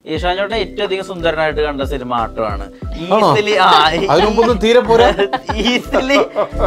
ഈ ഷാജോട്ടെ ഏറ്റവും അധികം സുന്ദരനായിട്ട് കണ്ട സിനിമ ആട്ടമാണ് ആണോ? ഈസിലി ആ അതിനു മുമ്പൊന്നും തീരെ പോരാ ഈസിലി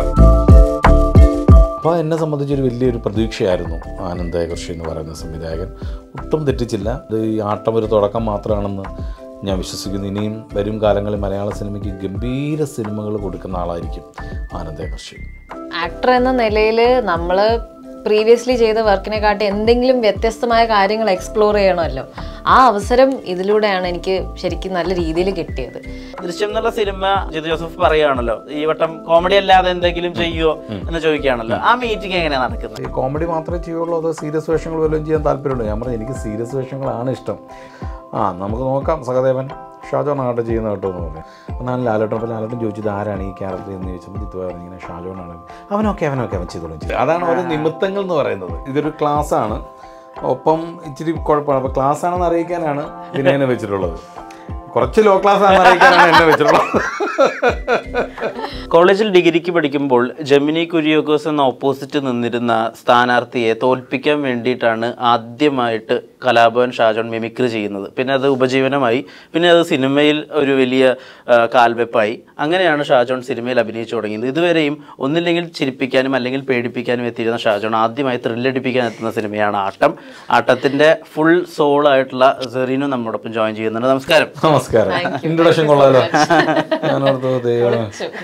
അപ്പോൾ എന്നെ സംബന്ധിച്ചൊരു വലിയൊരു പ്രതീക്ഷയായിരുന്നു ആനന്ദകൃഷി എന്ന് പറയുന്ന സംവിധായകൻ ഒട്ടും തെറ്റിച്ചില്ല ഇത് ഈ ആട്ടം ഒരു തുടക്കം മാത്രമാണെന്ന് ഞാൻ വിശ്വസിക്കുന്നു ഇനിയും വരും കാലങ്ങളിൽ മലയാള സിനിമയ്ക്ക് ഗംഭീര സിനിമകൾ കൊടുക്കുന്ന ആളായിരിക്കും ആനന്ദകൃഷി ആക്ടർ എന്ന നിലയിൽ നമ്മൾ പ്രീവിയസ്ലി ചെയ്ത വർക്കിനെ കാട്ടി എന്തെങ്കിലും വ്യത്യസ്തമായ കാര്യങ്ങൾ എക്സ്പ്ലോർ ചെയ്യണമല്ലോ ആ അവസരം ഇതിലൂടെയാണ് എനിക്ക് ശരിക്കും നല്ല രീതിയിൽ കിട്ടിയത് ദൃശ്യം എന്നുള്ള സിനിമ ജിത് ജോസഫ് പറയുകയാണല്ലോ ഈ വട്ടം കോമഡി അല്ലാതെ എന്തെങ്കിലും ചെയ്യുമോ എന്ന് ചോദിക്കുകയാണല്ലോ ആ മീറ്റിംഗ് എങ്ങനെയാ നടക്കുന്നത് ഈ കോമഡി മാത്രമേ ചെയ്യുള്ളൂ അതോ സീരിയസ് വേഷങ്ങൾ വല്ലതും ചെയ്യാൻ താല്പര്യമുള്ളൂ ഞാൻ പറഞ്ഞു എനിക്ക് സീരിയസ് വേഷങ്ങളാണ് ഇഷ്ടം ആ നമുക്ക് നോക്കാം സഹദേവൻ ഷാജോൺ ആകട്ടെ ചെയ്യുന്ന കേട്ടോ എന്ന് പറഞ്ഞു അപ്പോൾ ഞാൻ ലാലേട്ടൻ അപ്പോൾ ലാലേട്ടൻ ചോദിച്ചത് ആരാണ് ഈ ക്യാരക്ടർ എന്ന് ചോദിച്ചപ്പോൾ ഇത് പറഞ്ഞു ഇങ്ങനെ ഷാജോണാണ് അവനൊക്കെ അവനൊക്കെ അവൻ ചെയ്തോളും ചെയ്തു അതാണ് ഓരോ നിമിത്തങ്ങൾ എന്ന് പറയുന്നത് ഇതൊരു ക്ലാസ് ആണ് ഒപ്പം ഇച്ചിരി കുഴപ്പമാണ് അപ്പോൾ ക്ലാസ് ആണെന്ന് അറിയിക്കാനാണ് വിനയനെ വെച്ചിട്ടുള്ളത് കുറച്ച് ലോ ക്ലാസ് ആണെന്ന് അറിയിക്കാനാണ് എന്നെ വെച്ചിട്ടുള്ളത് കോളേജിൽ ഡിഗ്രിക്ക് പഠിക്കുമ്പോൾ ജെമിനി കുര്യോക്കോസ് എന്ന ഓപ്പോസിറ്റ് നിന്നിരുന്ന സ്ഥാനാർത്ഥിയെ തോൽപ്പിക്കാൻ വേണ്ടിയിട്ടാണ് ആദ്യമായിട്ട് കലാഭവൻ ഷാജോൺ മിമിക്രി ചെയ്യുന്നത് പിന്നെ അത് ഉപജീവനമായി പിന്നെ അത് സിനിമയിൽ ഒരു വലിയ ആ, കാൽവെപ്പായി അങ്ങനെയാണ് ഷാജോൺ സിനിമയിൽ അഭിനയിച്ചു തുടങ്ങിയത് ഇതുവരെയും ഒന്നില്ലെങ്കിൽ ചിരിപ്പിക്കാനും അല്ലെങ്കിൽ പേടിപ്പിക്കാനും എത്തിയിരുന്ന ഷാജോൺ ആദ്യമായി ത്രില്ലടിപ്പിക്കാൻ എത്തുന്ന സിനിമയാണ് ആട്ടം ആട്ടത്തിന്റെ ഫുൾ സോൾ ആയിട്ടുള്ള സെറീനു നമ്മോടൊപ്പം ജോയിൻ ചെയ്യുന്നുണ്ട് നമസ്കാരം നമസ്കാരം ഇൻട്രൊഡക്ഷൻ കൊള്ളാലോ ഞാനോർത്ത് ദൈവമേ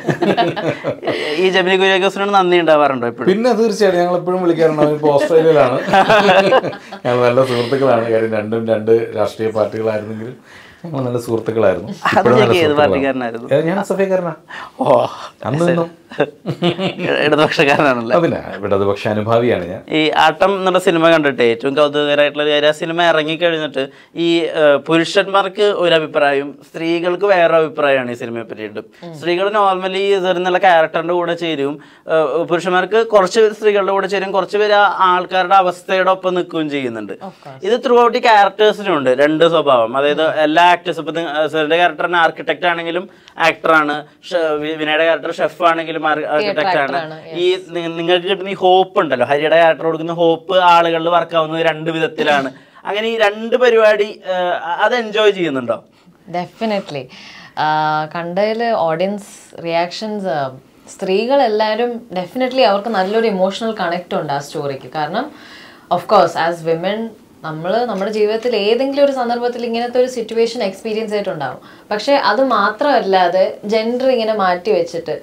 ഈ ജെമിനി കുര്യോക്കോസിനോട് നന്ദി ഉണ്ടാവാറുണ്ടോ ഇപ്പോഴും പിന്നെ തീർച്ചയായിട്ടും ഞങ്ങൾ എപ്പോഴും വിളിക്കാറുണ്ട് അവനിപ്പോൾ ഓസ്ട്രേലിയയിലാണ് ഞങ്ങൾ നല്ല സുഹൃത്തുക്കളാണ് കാര്യം രണ്ടും രണ്ട് രാഷ്ട്രീയ പാർട്ടികളായിരുന്നെങ്കിലും ഞങ്ങൾ നല്ല സുഹൃത്തുക്കളായിരുന്നു ഇപ്പോഴും നല്ല ഏത് സുഹൃത്തുക്കളാണ്. പാർട്ടിക്കാരനായിരുന്നു ഏ, ഞാൻ സഫീകരണ ഓ അന്ന് നിന്നും ഇടതുപക്ഷക്കാരനാണല്ലോ അതിനാ ഇടതുപക്ഷ അനുഭാവിയാണ് ഞാൻ ഈ ആട്ടം എന്നുള്ള സിനിമ കണ്ടിട്ട് ഏറ്റവും കൗതുകകരമായിട്ടുള്ള ഒരു കാര്യം ആ സിനിമ ഇറങ്ങിക്കഴിഞ്ഞിട്ട് ഈ ഏഹ്, പുരുഷന്മാർക്ക് ഒരു അഭിപ്രായവും സ്ത്രീകൾക്ക് വേറെ അഭിപ്രായമാണ് ഈ സിനിമയെ പറ്റിയിട്ട് സ്ത്രീകൾ നോർമലി എന്നുള്ള ക്യാരക്ടറിന്റെ കൂടെ ചേരും ഏഹ്, പുരുഷന്മാർക്ക് കുറച്ച് പേര് സ്ത്രീകളുടെ കൂടെ ചേരും കുറച്ച് പേര് ആ ആൾക്കാരുടെ അവസ്ഥയുടെ ഒപ്പം നിൽക്കുകയും ചെയ്യുന്നുണ്ട് ഇത് ത്രൂ ഔട്ട് ഈ ക്യാരക്ടേഴ്സിനും ഉണ്ട് രണ്ട് സ്വഭാവം അതായത് എല്ലാ ആക്ടേഴ്സും ഇപ്പൊ സാറിന്റെ ക്യാരക്ടറിന് ആർക്കിടെക്ട് ആണെങ്കിലും ആക്ടറാണ് വിനയുടെ ക്യാരക്ടർ ഷെഫ് ആണെങ്കിലും ആർക്കിടെക്ട് ആണ് ഈ നി- നിങ്ങൾക്ക് കിട്ടുന്ന ഈ ഹോപ്പ് ഉണ്ടല്ലോ ഹരിയുടെ ക്യാരക്ടർ കൊടുക്കുന്ന ഹോപ്പ് ആളുകളിൽ വർക്കാവുന്നത് രണ്ട് വിധത്തിലാണ് അങ്ങനെ ഈ രണ്ട് പരിപാടി ആ, അത് എൻജോയ് ചെയ്യുന്നുണ്ടോ ഡെഫിനറ്റ്ലി കണ്ടതിൽ ഓഡിയൻസ് റിയാക്ഷൻസ് സ്ത്രീകളെല്ലാവരും ഡെഫിനറ്റ്ലി അവർക്ക് നല്ലൊരു ഇമോഷണൽ കണക്റ്റ് ഉണ്ട് ആ സ്റ്റോറിക്ക് കാരണം ഓഫ് കോഴ്സ് ആസ് വിമൻ നമ്മൾ നമ്മുടെ ജീവിതത്തിൽ ഏതെങ്കിലും ഒരു സന്ദർഭത്തിൽ ഇങ്ങനത്തെ ഒരു സിറ്റുവേഷൻ എക്സ്പീരിയൻസ് ആയിട്ടുണ്ടാവും പക്ഷേ അത് മാത്രമല്ലാതെ ജെൻഡർ ഇങ്ങനെ മാറ്റി വെച്ചിട്ട്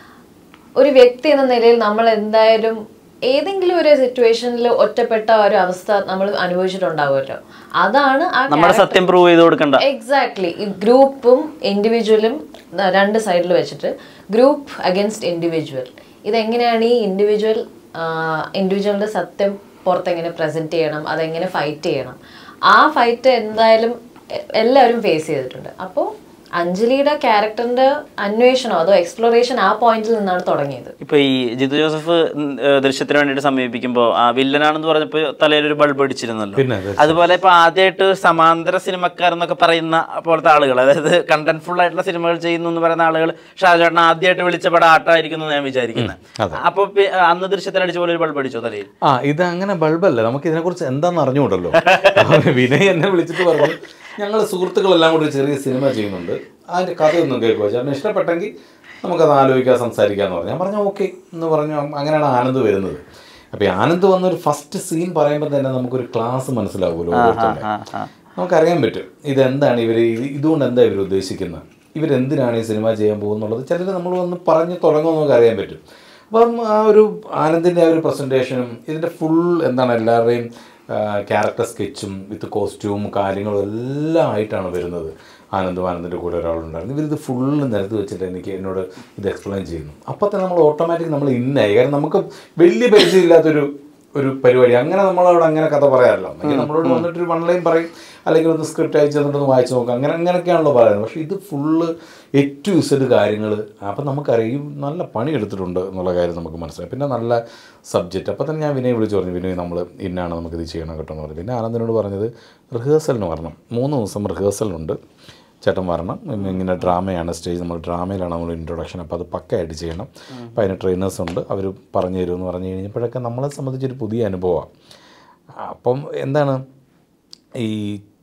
ഒരു വ്യക്തി എന്ന നിലയിൽ നമ്മൾ എന്തായാലും ഏതെങ്കിലും ഒരു സിറ്റുവേഷനിൽ ഒറ്റപ്പെട്ട ഒരു അവസ്ഥ നമ്മൾ അനുഭവിച്ചിട്ടുണ്ടാവുമല്ലോ അതാണ് ആ നമ്മുടെ സത്യം പ്രൂവ് ചെയ്ത് കൊടുക്കണ്ട എക്സാക്ട്ലി ഈ ഗ്രൂപ്പും ഇൻഡിവിജ്വലും രണ്ട് സൈഡിൽ വെച്ചിട്ട് ഗ്രൂപ്പ് അഗൻസ്റ്റ് ഇൻഡിവിജ്വൽ ഇതെങ്ങനെയാണ് ഈ ഇൻഡിവിജ്വൽ ഇൻഡിവിജ്വലിന്റെ സത്യം പുറത്തെങ്ങനെ പ്രസന്റ് ചെയ്യണം അതെങ്ങനെ ഫൈറ്റ് ചെയ്യണം ആ ഫൈറ്റ് എന്തായാലും എ- എല്ലാവരും ഫേസ് ചെയ്തിട്ടുണ്ട് അപ്പോൾ അഞ്ജലിയുടെ ക്യാരക്ടറിന്റെ അന്വേഷണം അതോ എക്സ്പ്ലോറേഷൻ ആ പോയിന്റിൽ നിന്നാണ് തുടങ്ങിയത് ഇപ്പൊ ഈ ജിതു ജോസഫ് ഉം, ഏഹ്, ദൃശ്യത്തിന് വേണ്ടിയിട്ട് സമീപിക്കുമ്പോൾ ആ വില്ലനാണെന്ന് പറഞ്ഞപ്പോ തലയിൽ ഒരു ബൾബ് അടിച്ചിരുന്നല്ലോ പിന്നെ അത് അതുപോലെ ഇപ്പൊ ആദ്യമായിട്ട് സമാന്തര സിനിമക്കാർ എന്നൊക്കെ പറയുന്ന പോലത്തെ ആളുകൾ അതായത് കണ്ടന്റ് ഫുൾ ആയിട്ടുള്ള സിനിമകൾ ചെയ്യുന്നു എന്ന് പറയുന്ന ആളുകൾ ഷാജേട്ടൻ ആദ്യമായിട്ട് വിളിച്ച പടം ആട്ടായിരിക്കുന്നു എന്ന് ഞാൻ വിചാരിക്കുന്നത് അപ്പൊ പി- അന്ന് ദൃശ്യത്തിൽ അടിച്ച പോലെ ഒരു ബൾബ് അടിച്ചോ തലയിൽ ആ ഇത് അങ്ങനെ ബൾബല്ല നമുക്ക് ഇതിനെക്കുറിച്ച് എന്താണെന്ന് അറിഞ്ഞുകൂടല്ലോ വിനയ് എന്നെ വിളിച്ചിട്ട് പറഞ്ഞു ഞങ്ങൾ സുഹൃത്തുക്കളെല്ലാം കൂടി ഒരു ചെറിയ സിനിമ ചെയ്യുന്നുണ്ട് അതിൻ്റെ കഥയൊന്നും കേൾക്കുക ചേട്ടന് ഇഷ്ടപ്പെട്ടെങ്കിൽ നമുക്കത് ആലോചിക്കാം സംസാരിക്കാമെന്ന് പറഞ്ഞു ഞാൻ പറഞ്ഞു ഓക്കെ എന്ന് പറഞ്ഞു അങ്ങനെയാണ് ആനന്ദ് വരുന്നത് അപ്പോൾ ഈ ആനന്ദ് വന്നൊരു ഫസ്റ്റ് സീൻ പറയുമ്പോൾ തന്നെ നമുക്കൊരു ക്ലാസ് മനസ്സിലാവുമല്ലോ ഓരോരുത്തരുടെ നമുക്കറിയാൻ പറ്റും ഇതെന്താണ് ഇവർ ഇതുകൊണ്ട് എന്താ ഇവർ ഉദ്ദേശിക്കുന്നത് ഇവരെന്തിനാണ് ഈ സിനിമ ചെയ്യാൻ പോകുന്നുള്ളത് ചിലർ നമ്മൾ വന്ന് പറഞ്ഞ് തുടങ്ങുമെന്ന് നമുക്ക് അറിയാൻ പറ്റും അപ്പം ആ ഒരു ആനന്ദിൻ്റെ ആ ഒരു പ്രസൻറ്റേഷനും ഇതിൻ്റെ ഫുൾ എന്താണ് എല്ലാവരുടെയും ക്യാരക്ടർ സ്കെച്ചും വിത്ത് കോസ്റ്റ്യൂം കാര്യങ്ങളും എല്ലാം ആയിട്ടാണ് വരുന്നത് ആനന്ദും ആനന്ദിൻ്റെ കൂടെ ഒരാളുണ്ടായിരുന്നു ഇവരിത് ഫുള്ള് നിരത്തി വെച്ചിട്ട് എനിക്ക് എന്നോട് ഇത് എക്സ്പ്ലെയിൻ ചെയ്യുന്നു അപ്പോൾ തന്നെ നമ്മൾ ഓട്ടോമാറ്റിക് നമ്മൾ ഇന്നായി കാരണം നമുക്ക് വലിയ പരിചയമില്ലാത്തൊരു ഒരു പരിപാടി അങ്ങനെ നമ്മളോട് അങ്ങനെ കഥ പറയാറില്ല അല്ലെങ്കിൽ നമ്മളോട് വന്നിട്ട് ഒരു വൺ ലൈൻ പറയും അല്ലെങ്കിൽ ഒന്ന് സ്ക്രിപ്റ്റ് അയച്ചു തന്നിട്ടൊന്ന് വായിച്ചു നോക്കാം അങ്ങനെ അങ്ങനെയൊക്കെയാണല്ലോ പറയുന്നത് പക്ഷേ ഇത് ഫുള്ള് ഏറ്റവും ഇസഡ് കാര്യങ്ങൾ അപ്പം നമുക്കറിയാം ഈ നല്ല പണി എടുത്തിട്ടുണ്ട് എന്നുള്ള കാര്യം നമുക്ക് മനസ്സിലായി പിന്നെ നല്ല സബ്ജക്റ്റ് അപ്പോൾ തന്നെ ഞാൻ വിനയ് വിളിച്ച് പറഞ്ഞു വിനയ് നമ്മൾ ഇന്നാണ് നമുക്കിത് ചെയ്യണം കേട്ടോ എന്ന് പറഞ്ഞു പിന്നെ ആനന്ദിനോട് പറഞ്ഞത് റിഹേഴ്സലിന് വരണം മൂന്ന് ദിവസം റിഹേഴ്സലുണ്ട് ചേട്ടൻ വരണം ഇന്ന് ഇങ്ങനെ ഡ്രാമയാണ് സ്റ്റേജ് നമ്മൾ ഡ്രാമയിലാണ് നമ്മൾ ഇൻട്രൊഡക്ഷൻ അപ്പോൾ അത് പക്കയായിട്ട് ചെയ്യണം അപ്പോൾ അതിന് ട്രെയിനേഴ്സ് ഉണ്ട് അവർ പറഞ്ഞു തരുമെന്ന് പറഞ്ഞു കഴിഞ്ഞപ്പോഴൊക്കെ നമ്മളെ സംബന്ധിച്ചൊരു പുതിയ അനുഭവമാണ് അപ്പം എന്താണ് ഈ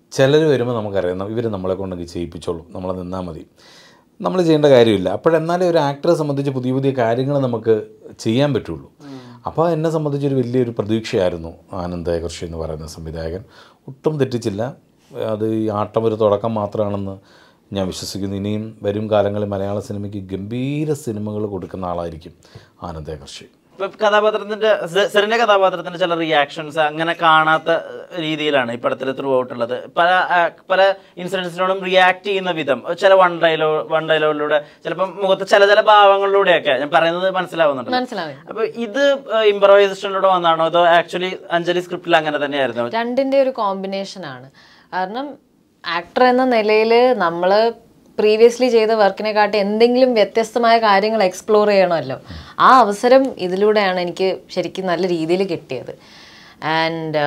ചിലർ വരുമ്പോൾ നമുക്കറിയാം ഇവർ നമ്മളെ കൊണ്ടെങ്കിൽ ചെയ്യിപ്പിച്ചോളും നമ്മളെ നിന്നാൽ മതി നമ്മൾ ചെയ്യേണ്ട കാര്യമില്ല അപ്പോഴെന്നാലേ ഒരു ആക്ടറെ സംബന്ധിച്ച് പുതിയ പുതിയ കാര്യങ്ങൾ നമുക്ക് ചെയ്യാൻ പറ്റുള്ളൂ അപ്പോൾ എന്നെ സംബന്ധിച്ചൊരു വലിയൊരു പ്രതീക്ഷയായിരുന്നു ആനന്ദ കൃഷി എന്ന് പറയുന്ന സംവിധായകൻ ഒട്ടും തെറ്റിച്ചില്ല അത് ഈ ആട്ടം ഒരു തുടക്കം മാത്രമാണെന്ന് ഞാൻ വിശ്വസിക്കുന്നു ഇനിയും വരും കാലങ്ങളിൽ മലയാള സിനിമയ്ക്ക് ഗംഭീര സിനിമകൾ കൊടുക്കുന്ന ആളായിരിക്കും ആനന്ദ കൃഷി ഇപ്പൊ കഥാപാത്രത്തിന്റെ സെ- സെറിന്റെ കഥാപാത്രത്തിന്റെ ചില റിയാക്ഷൻസ് അങ്ങനെ കാണാത്ത രീതിയിലാണ് ഈ പടത്തിൽ ത്രൂ ഔട്ട് ഉള്ളത് പല ആ, പല ഇൻസിഡൻസിനോടും റിയാക്ട് ചെയ്യുന്ന വിധം ചില വൺ ഡയലോ വൺ ഡയലോഗിലൂടെ ചിലപ്പോൾ മുഖത്ത് ചില ചില ഭാവങ്ങളിലൂടെയൊക്കെ ഞാൻ പറയുന്നത് മനസ്സിലാവുന്നുണ്ട് മനസ്സിലാവും അപ്പൊ ഇത് ഇംപ്രവൈസേഷനിലൂടെ വന്നാണോ അതോ ആക്ച്വലി അഞ്ജലി സ്ക്രിപ്റ്റിൽ അങ്ങനെ തന്നെയായിരുന്നു രണ്ടിൻ്റെ ഒരു കോമ്പിനേഷൻ ആണ് കാരണം ആക്ടർ എന്ന നിലയിൽ നമ്മൾ പ്രീവിയസ്ലി ചെയ്ത വർക്കിനെക്കാട്ടി എന്തെങ്കിലും വ്യത്യസ്തമായ കാര്യങ്ങൾ എക്സ്പ്ലോർ ചെയ്യണമല്ലോ ആ അവസരം ഇതിലൂടെയാണ് എനിക്ക് ശരിക്കും നല്ല രീതിയിൽ കിട്ടിയത് ആൻഡ്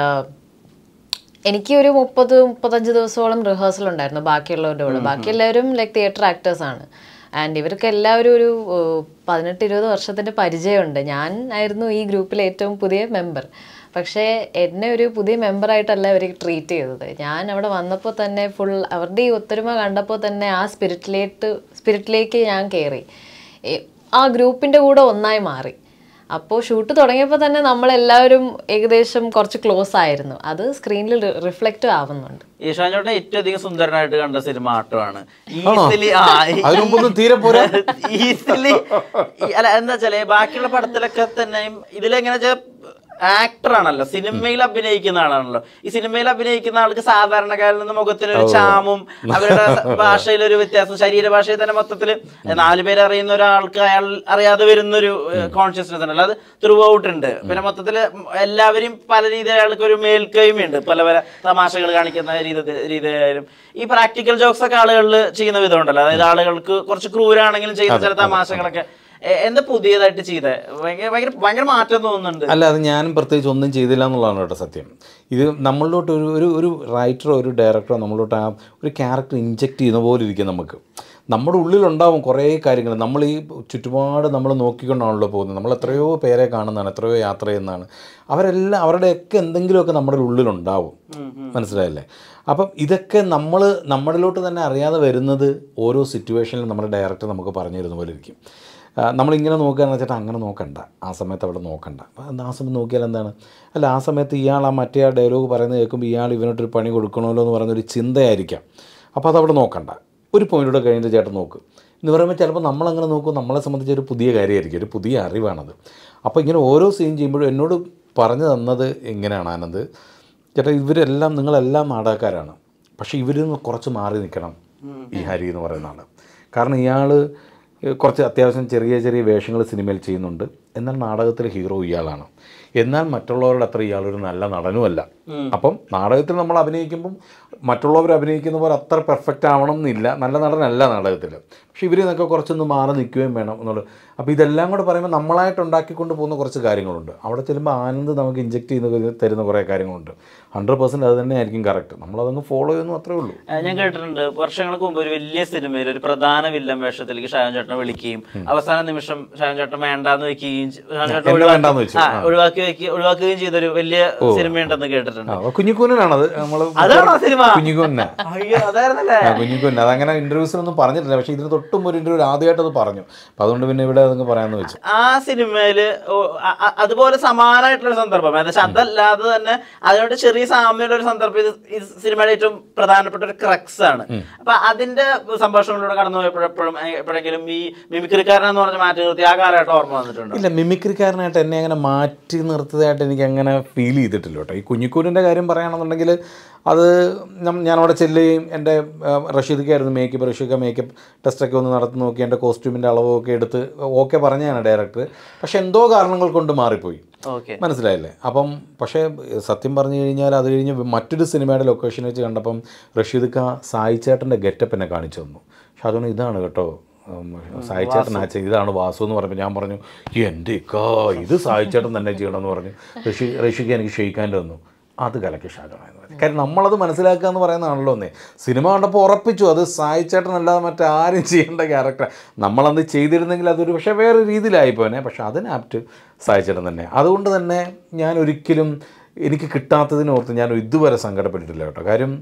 എനിക്ക് ഒരു മുപ്പത് മുപ്പത്തഞ്ച് ദിവസത്തോളം റിഹേഴ്സൽ ഉണ്ടായിരുന്നു ബാക്കിയുള്ളവരുടെ കൂടെ ബാക്കി എല്ലാവരും ലൈക്ക് തിയേറ്റർ ആക്ടേഴ്സ് ആണ് ആൻഡ് ഇവർക്ക് എല്ലാവരും ഒരു ഏഹ്, പതിനെട്ട് ഇരുപത് വർഷത്തിൻ്റെ പരിചയമുണ്ട് ഞാൻ ആയിരുന്നു ഈ ഗ്രൂപ്പിലെ ഏറ്റവും പുതിയ മെമ്പർ പക്ഷേ എന്നെ ഒരു പുതിയ മെമ്പറായിട്ടല്ല അവർ ട്രീറ്റ് ചെയ്തത് ഞാൻ അവിടെ വന്നപ്പോൾ തന്നെ ഫുൾ അവരുടെ ഈ ഒത്തൊരുമ കണ്ടപ്പോൾ തന്നെ ആ സ്പിരിറ്റിലേക്ക് സ്പിരിറ്റിലേക്ക് ഞാൻ കയറി ഏ- ആ ഗ്രൂപ്പിൻ്റെ കൂടെ ഒന്നായി മാറി അപ്പോൾ ഷൂട്ട് തുടങ്ങിയപ്പോൾ തന്നെ നമ്മളെല്ലാവരും ഏകദേശം കുറച്ച് ക്ലോസ് ആയിരുന്നു അത് സ്ക്രീനിൽ റിഫ്ലക്റ്റ് ആവുന്നുണ്ട് ഈശാൻ ചേട്ടൻ ഏറ്റവും അധികം സുന്ദരനായിട്ട് കണ്ട സിനിമ ആട്ടമാണ് ഈസിലി ആ അതിനു മുമ്പൊന്നും തീരെ പോരാ ഈസിലി അല്ല എന്താ വെച്ചാല് ബാക്കിയുള്ള പടത്തിലൊക്കെ തന്നെയും ഇതിലെങ്ങനെ വെച്ചാൽ ആക്ടർ ആണല്ലോ സിനിമയിൽ അഭിനയിക്കുന്ന ആളാണല്ലോ ഈ സിനിമയിൽ അഭിനയിക്കുന്ന ആൾക്ക് സാധാരണക്കാരിൽ നിന്ന് മുഖത്തിനൊരു ചാമും അവരുടെ ഭാഷയിലൊരു വ്യത്യാസം ശരീരഭാഷയിൽ തന്നെ മൊത്തത്തിൽ നാല് പേര് അറിയുന്ന ഒരാൾക്ക് അയാൾ അറിയാതെ വരുന്നൊരു കോൺഷ്യസ്നെസ് ഉണ്ടല്ലോ അത് ത്രൂ ഔട്ട് ഉണ്ട് പിന്നെ മൊത്തത്തിൽ എല്ലാവരും പല രീതിയിൽ അയാൾക്ക് ഒരു മേൽക്കൈമയുണ്ട് പല പല തമാശകൾ കാണിക്കുന്ന രീതി രീതിയിലായാലും ഈ പ്രാക്ടിക്കൽ ജോക്സ് ഒക്കെ ആളുകളിൽ ചെയ്യുന്ന വിധമുണ്ടല്ലോ അതായത് ആളുകൾക്ക് കുറച്ച് ക്രൂരാണെങ്കിലും ചെയ്യുന്ന ചില തമാശകളൊക്കെ എ- എന്താ പുതിയതായിട്ട് ചെയ്തത് ഭയങ്കര ഭയങ്കര ഭയങ്കര മാറ്റം തോന്നുന്നുണ്ട് അല്ല അത് ഞാനും പ്രത്യേകിച്ച് ഒന്നും ചെയ്തില്ല എന്നുള്ളതാണ് കേട്ടോ സത്യം ഇത് നമ്മളിലോട്ട് ഒരു ഒരു ഒരു റൈറ്ററോ ഒരു ഡയറക്ടറോ നമ്മളിലോട്ട് ആ ഒരു ക്യാരക്ടർ ഇഞ്ചെക്ട് ചെയ്യുന്ന പോലെ ഇരിക്കും നമുക്ക് നമ്മുടെ ഉള്ളിലുണ്ടാവും കുറേ കാര്യങ്ങൾ നമ്മൾ ഈ ചുറ്റുപാട് നമ്മൾ നോക്കിക്കൊണ്ടാണല്ലോ പോകുന്നത് നമ്മൾ എത്രയോ പേരെ കാണുന്നതാണ് എത്രയോ യാത്ര ചെയ്യുന്നതാണ് അവരെല്ലാം അവരുടെയൊക്കെ എന്തെങ്കിലുമൊക്കെ നമ്മുടെ ഉള്ളിലുണ്ടാവും മനസ്സിലായില്ലേ അപ്പം ഇതൊക്കെ നമ്മൾ നമ്മളിലോട്ട് തന്നെ അറിയാതെ വരുന്നത് ഓരോ സിറ്റുവേഷനിലും നമ്മുടെ ഡയറക്ടർ നമുക്ക് പറഞ്ഞു തരുന്ന പോലെ ഇരിക്കും ആ, നമ്മളിങ്ങനെ നോക്കുകയാണെന്ന് വെച്ചിട്ട് അങ്ങനെ നോക്കണ്ട ആ സമയത്ത് അവിടെ നോക്കണ്ട അപ്പോൾ എന്താ ആ സമയത്ത് നോക്കിയാൽ എന്താണ് അല്ല ആ സമയത്ത് ഇയാൾ ആ മറ്റേ ആ ഡയലോഗ് പറയുന്നത് കേൾക്കുമ്പോൾ ഇയാൾ ഇവനോട്ടൊരു പണി കൊടുക്കണമല്ലോ എന്ന് പറയുന്നൊരു ചിന്തയായിരിക്കാം അപ്പോൾ അതവിടെ നോക്കണ്ട ഒരു പോയിൻ്റൂടെ കഴിഞ്ഞിട്ട് ചേട്ടൻ നോക്ക് എന്ന് പറയുമ്പോൾ ചിലപ്പോൾ നമ്മളങ്ങനെ നോക്കും നമ്മളെ സംബന്ധിച്ച് ഒരു പുതിയ കാര്യമായിരിക്കും ഒരു പുതിയ അറിവാണത് അപ്പോൾ ഇങ്ങനെ ഓരോ സീൻ ചെയ്യുമ്പോഴും എന്നോട് പറഞ്ഞു തന്നത് ഇങ്ങനെയാണ് ആനന്ദ് ചേട്ടാ ഇവരെല്ലാം നിങ്ങളെല്ലാം നാടകക്കാരാണ് പക്ഷേ ഇവരിൽ നിന്ന് കുറച്ച് മാറി നിൽക്കണം ഈ ഹരി എന്ന് പറയുന്ന ആൾ കാരണം ഇയാൾ കുറച്ച് അത്യാവശ്യം ചെറിയ ചെറിയ വേഷങ്ങൾ സിനിമയിൽ ചെയ്യുന്നുണ്ട് എന്നാൽ നാടകത്തിൽ ഹീറോ ഇയാളാണ് എന്നാൽ മറ്റുള്ളവരുടെ അത്ര ഇയാളൊരു നല്ല നടനുമല്ല അപ്പം നാടകത്തിൽ നമ്മൾ അഭിനയിക്കുമ്പം മറ്റുള്ളവർ അഭിനയിക്കുന്ന പോലെ അത്ര പെർഫെക്റ്റ് ആവണം എന്നില്ല നല്ല നടനല്ല നാടകത്തിൽ പക്ഷേ ഇവർ നിന്നൊക്കെ കുറച്ചൊന്ന് മാറി നിൽക്കുകയും വേണം എന്നുള്ളത് അപ്പോൾ ഇതെല്ലാം കൂടെ പറയുമ്പോൾ നമ്മളായിട്ട് ഉണ്ടാക്കിക്കൊണ്ട് പോകുന്ന കുറച്ച് കാര്യങ്ങളുണ്ട് അവിടെ ചെല്ലുമ്പോൾ ആനന്ദ് നമുക്ക് ഇഞ്ചെക്ട് ചെയ്യുന്ന തരുന്ന കുറേ കാര്യങ്ങളുണ്ട് ഹൺഡ്രഡ് പെർസെൻറ്റ് അത് തന്നെ ആയിരിക്കും കറക്റ്റ് നമ്മളതങ്ങ് ഫോളോ ചെയ്യുന്നു അത്രേ ഉള്ളൂ ആ, ഞാൻ കേട്ടിട്ടുണ്ട് വർഷങ്ങൾക്ക് മുമ്പ് ഒരു വലിയ സിനിമയിൽ ഒരു പ്രധാന വില്ലൻ വേഷത്തിലേക്ക് ഷാജൻ ചേട്ടനെ വിളിക്കുകയും അവസാന നിമിഷം ഷാജൻ ചേട്ടൻ വേണ്ടാന്ന് വെക്കുകയും ചെ- ഷാജൻ ചേട്ടൻ എന്നെ ഒഴിവാക്കി- വേണ്ടാന്ന് വെച്ചു. ആ, ഒഴിവാക്കി വെക്കുക ഒഴിവാക്കുകയും ചെയ്തൊരു വലിയ സിനിമയുണ്ടെന്ന് കേട്ടിട്ടുണ്ട് ആ കുഞ്ഞിക്കൂനാണത് നമ്മൾ അതാണോ സിനിമ കുഞ്ഞിക്കൂന അയ്യോ അതായിരുന്നല്ലേ കുഞ്ഞിക്കൂന അതങ്ങനെ ഇന്റർവ്യൂസിലൊന്നും പറഞ്ഞിട്ടില്ല പക്ഷേ ഇതിന് തൊട്ടും ഒരു ഇന്റർവ്യൂ ആദ്യമായിട്ട് അത് പറഞ്ഞു അപ്പോൾ അതുകൊണ്ട് പിന്നെ ഇവിടെ അതങ്ങ് പറയാമെന്ന് വെച്ചു ആ സിനിമയില് ഓ- അ- അ- അതുപോലെ സമാനമായിട്ടുള്ള സന്ദർഭം ഏകദേശം അതല്ലാതെ തന്നെ അതിനോട് ചെറിയ സാമ്യമുള്ള ഒരു സന്ദർഭം ഇത് ഈ സിനിമയുടെ ഏറ്റവും പ്രധാനപ്പെട്ട ഒരു ക്രക്സ് ആണ് അപ്പൊ അതിന്റെ സംഭാഷണങ്ങളിലൂടെ കടന്നു പോയപ്പോഴെപ്പോഴും എപ്പോഴെങ്കിലും ഈ മിമിക്രിക്കാരൻ എന്ന് പറഞ്ഞ മാറ്റി നിർത്തി ആ കാലഘട്ടം ഓർമ്മ വന്നിട്ടുണ്ട് ഇല്ല മിമിക്രിക്കാരനായിട്ട് എന്നെ അങ്ങനെ മാറ്റി നിർത്തിയതായിട്ട് എനിക്ക് അങ്ങനെ ഫീൽ ചെയ്തിട്ടില്ല കേട്ടോ ഈ കുഞ്ഞിക്കൂരിൻ്റെ കാര്യം പറയുകയാണെന്നുണ്ടെങ്കിൽ അത് നം- ഞാനവിടെ ചെല്ലുകയും എൻ്റെ റഷീദക്കായിരുന്നു മേക്കപ്പ് റഷീദ് മേക്കപ്പ് ടെസ്റ്റൊക്കെ ഒന്ന് നടത്തി നോക്കി എൻ്റെ കോസ്റ്റ്യൂമിൻ്റെ അളവൊക്കെ എടുത്ത് ഓക്കെ പറഞ്ഞതാണ് ഡയറക്ടർ പക്ഷെ എന്തോ കാരണങ്ങൾ കൊണ്ട് മാറിപ്പോയി ഓക്കെ മനസ്സിലായില്ലേ അപ്പം പക്ഷേ സത്യം പറഞ്ഞു കഴിഞ്ഞാൽ അത് കഴിഞ്ഞ് മറ്റൊരു സിനിമയുടെ ലൊക്കേഷൻ വെച്ച് കണ്ടപ്പം റഷീദ് ഖാ സായി ചേട്ടൻ്റെ ഗെറ്റപ്പ് എന്നെ കാണിച്ചു തന്നു പക്ഷെ അതുകൊണ്ട് ഇതാണ് കേട്ടോ ഉം, സായി ചേട്ടൻ ആ ചെയ്ത് ഇതാണ് വാസു എന്ന് പറഞ്ഞപ്പോൾ ഞാൻ പറഞ്ഞു എൻ്റെ ഇക്കാ ഇത് സായി ചേട്ടൻ തന്നെ ചെയ്യണമെന്ന് പറഞ്ഞു ഋഷി ഋഷിക്ക് എനിക്ക് ക്ഷയിക്കാൻ്റെ തന്നു അത് കലക്കി ഷാജമായെന്ന് പറഞ്ഞു കാര്യം നമ്മളത് മനസ്സിലാക്കുക എന്ന് പറയുന്നതാണല്ലോ ഒന്നേ സിനിമ കണ്ടപ്പോൾ ഉറപ്പിച്ചു അത് സായി ചേട്ടനല്ലാതെ മറ്റാരും ചെയ്യേണ്ട ക്യാരക്ടർ നമ്മളത് ചെയ്തിരുന്നെങ്കിൽ അതൊരു പക്ഷേ വേറെ രീതിയിലായിപ്പോനെ പക്ഷെ അതിനാപ്റ്റ് സായി ചേട്ടൻ തന്നെ അതുകൊണ്ട് തന്നെ ഞാൻ ഒരിക്കലും എനിക്ക് കിട്ടാത്തതിനോർത്ത് ഞാൻ ഇതുവരെ സങ്കടപ്പെട്ടിട്ടില്ല കേട്ടോ കാര്യം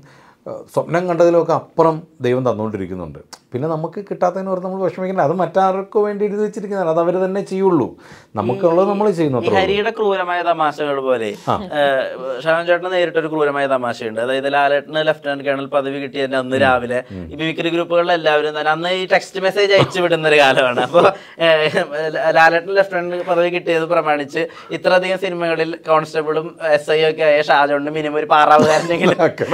ഏഹ്, സ്വപ്നം കണ്ടതിലൊക്കെ അപ്പുറം ദൈവം തന്നുകൊണ്ടിരിക്കുന്നുണ്ട് പിന്നെ നമുക്ക് കിട്ടാത്തതിന് ഓർത്ത് നമ്മൾ വിഷമിക്കേണ്ട അത് മറ്റാർക്കോ വേണ്ടി എഴുതി വെച്ചിരിക്കുന്നതാണ് അത് അവർ തന്നെ ചെയ്യുള്ളൂ നമുക്കുള്ളത് നമ്മൾ ചെയ്യുന്നു ഈ അത്രേ ഉള്ളൂ. ഹരിയുടെ ക്രൂരമായ തമാശകൾ പോലെ ഷാൻ ചേട്ടന് നേരിട്ടൊരു ക്രൂരമായ തമാശയുണ്ട് അതായത് ലാലേട്ടന് ലെഫ്റ്റനന്റ് കേണൽ പദവി കിട്ടിയതിന്റെ അന്ന് രാവിലെ ഈ മിമിക്രി ഗ്രൂപ്പുകളിൽ എല്ലാവരും തന്നെ അന്ന് ഈ ടെക്സ്റ്റ് മെസ്സേജ് അയച്ചു വിടുന്ന ഒരു കാലമാണ് അപ്പോൾ ലാലേട്ടന് ലെഫ്റ്റനന്റ് പദവി കിട്ടിയത് പ്രമാണിച്ച് ഇത്രയധികം സിനിമകളിൽ കോൺസ്റ്റബിളും എസ് ഐ ഒക്കെ ആയ ഷാജോണ്ട് മിനിമം ഒരു പാറാവുകാരനെങ്കിലും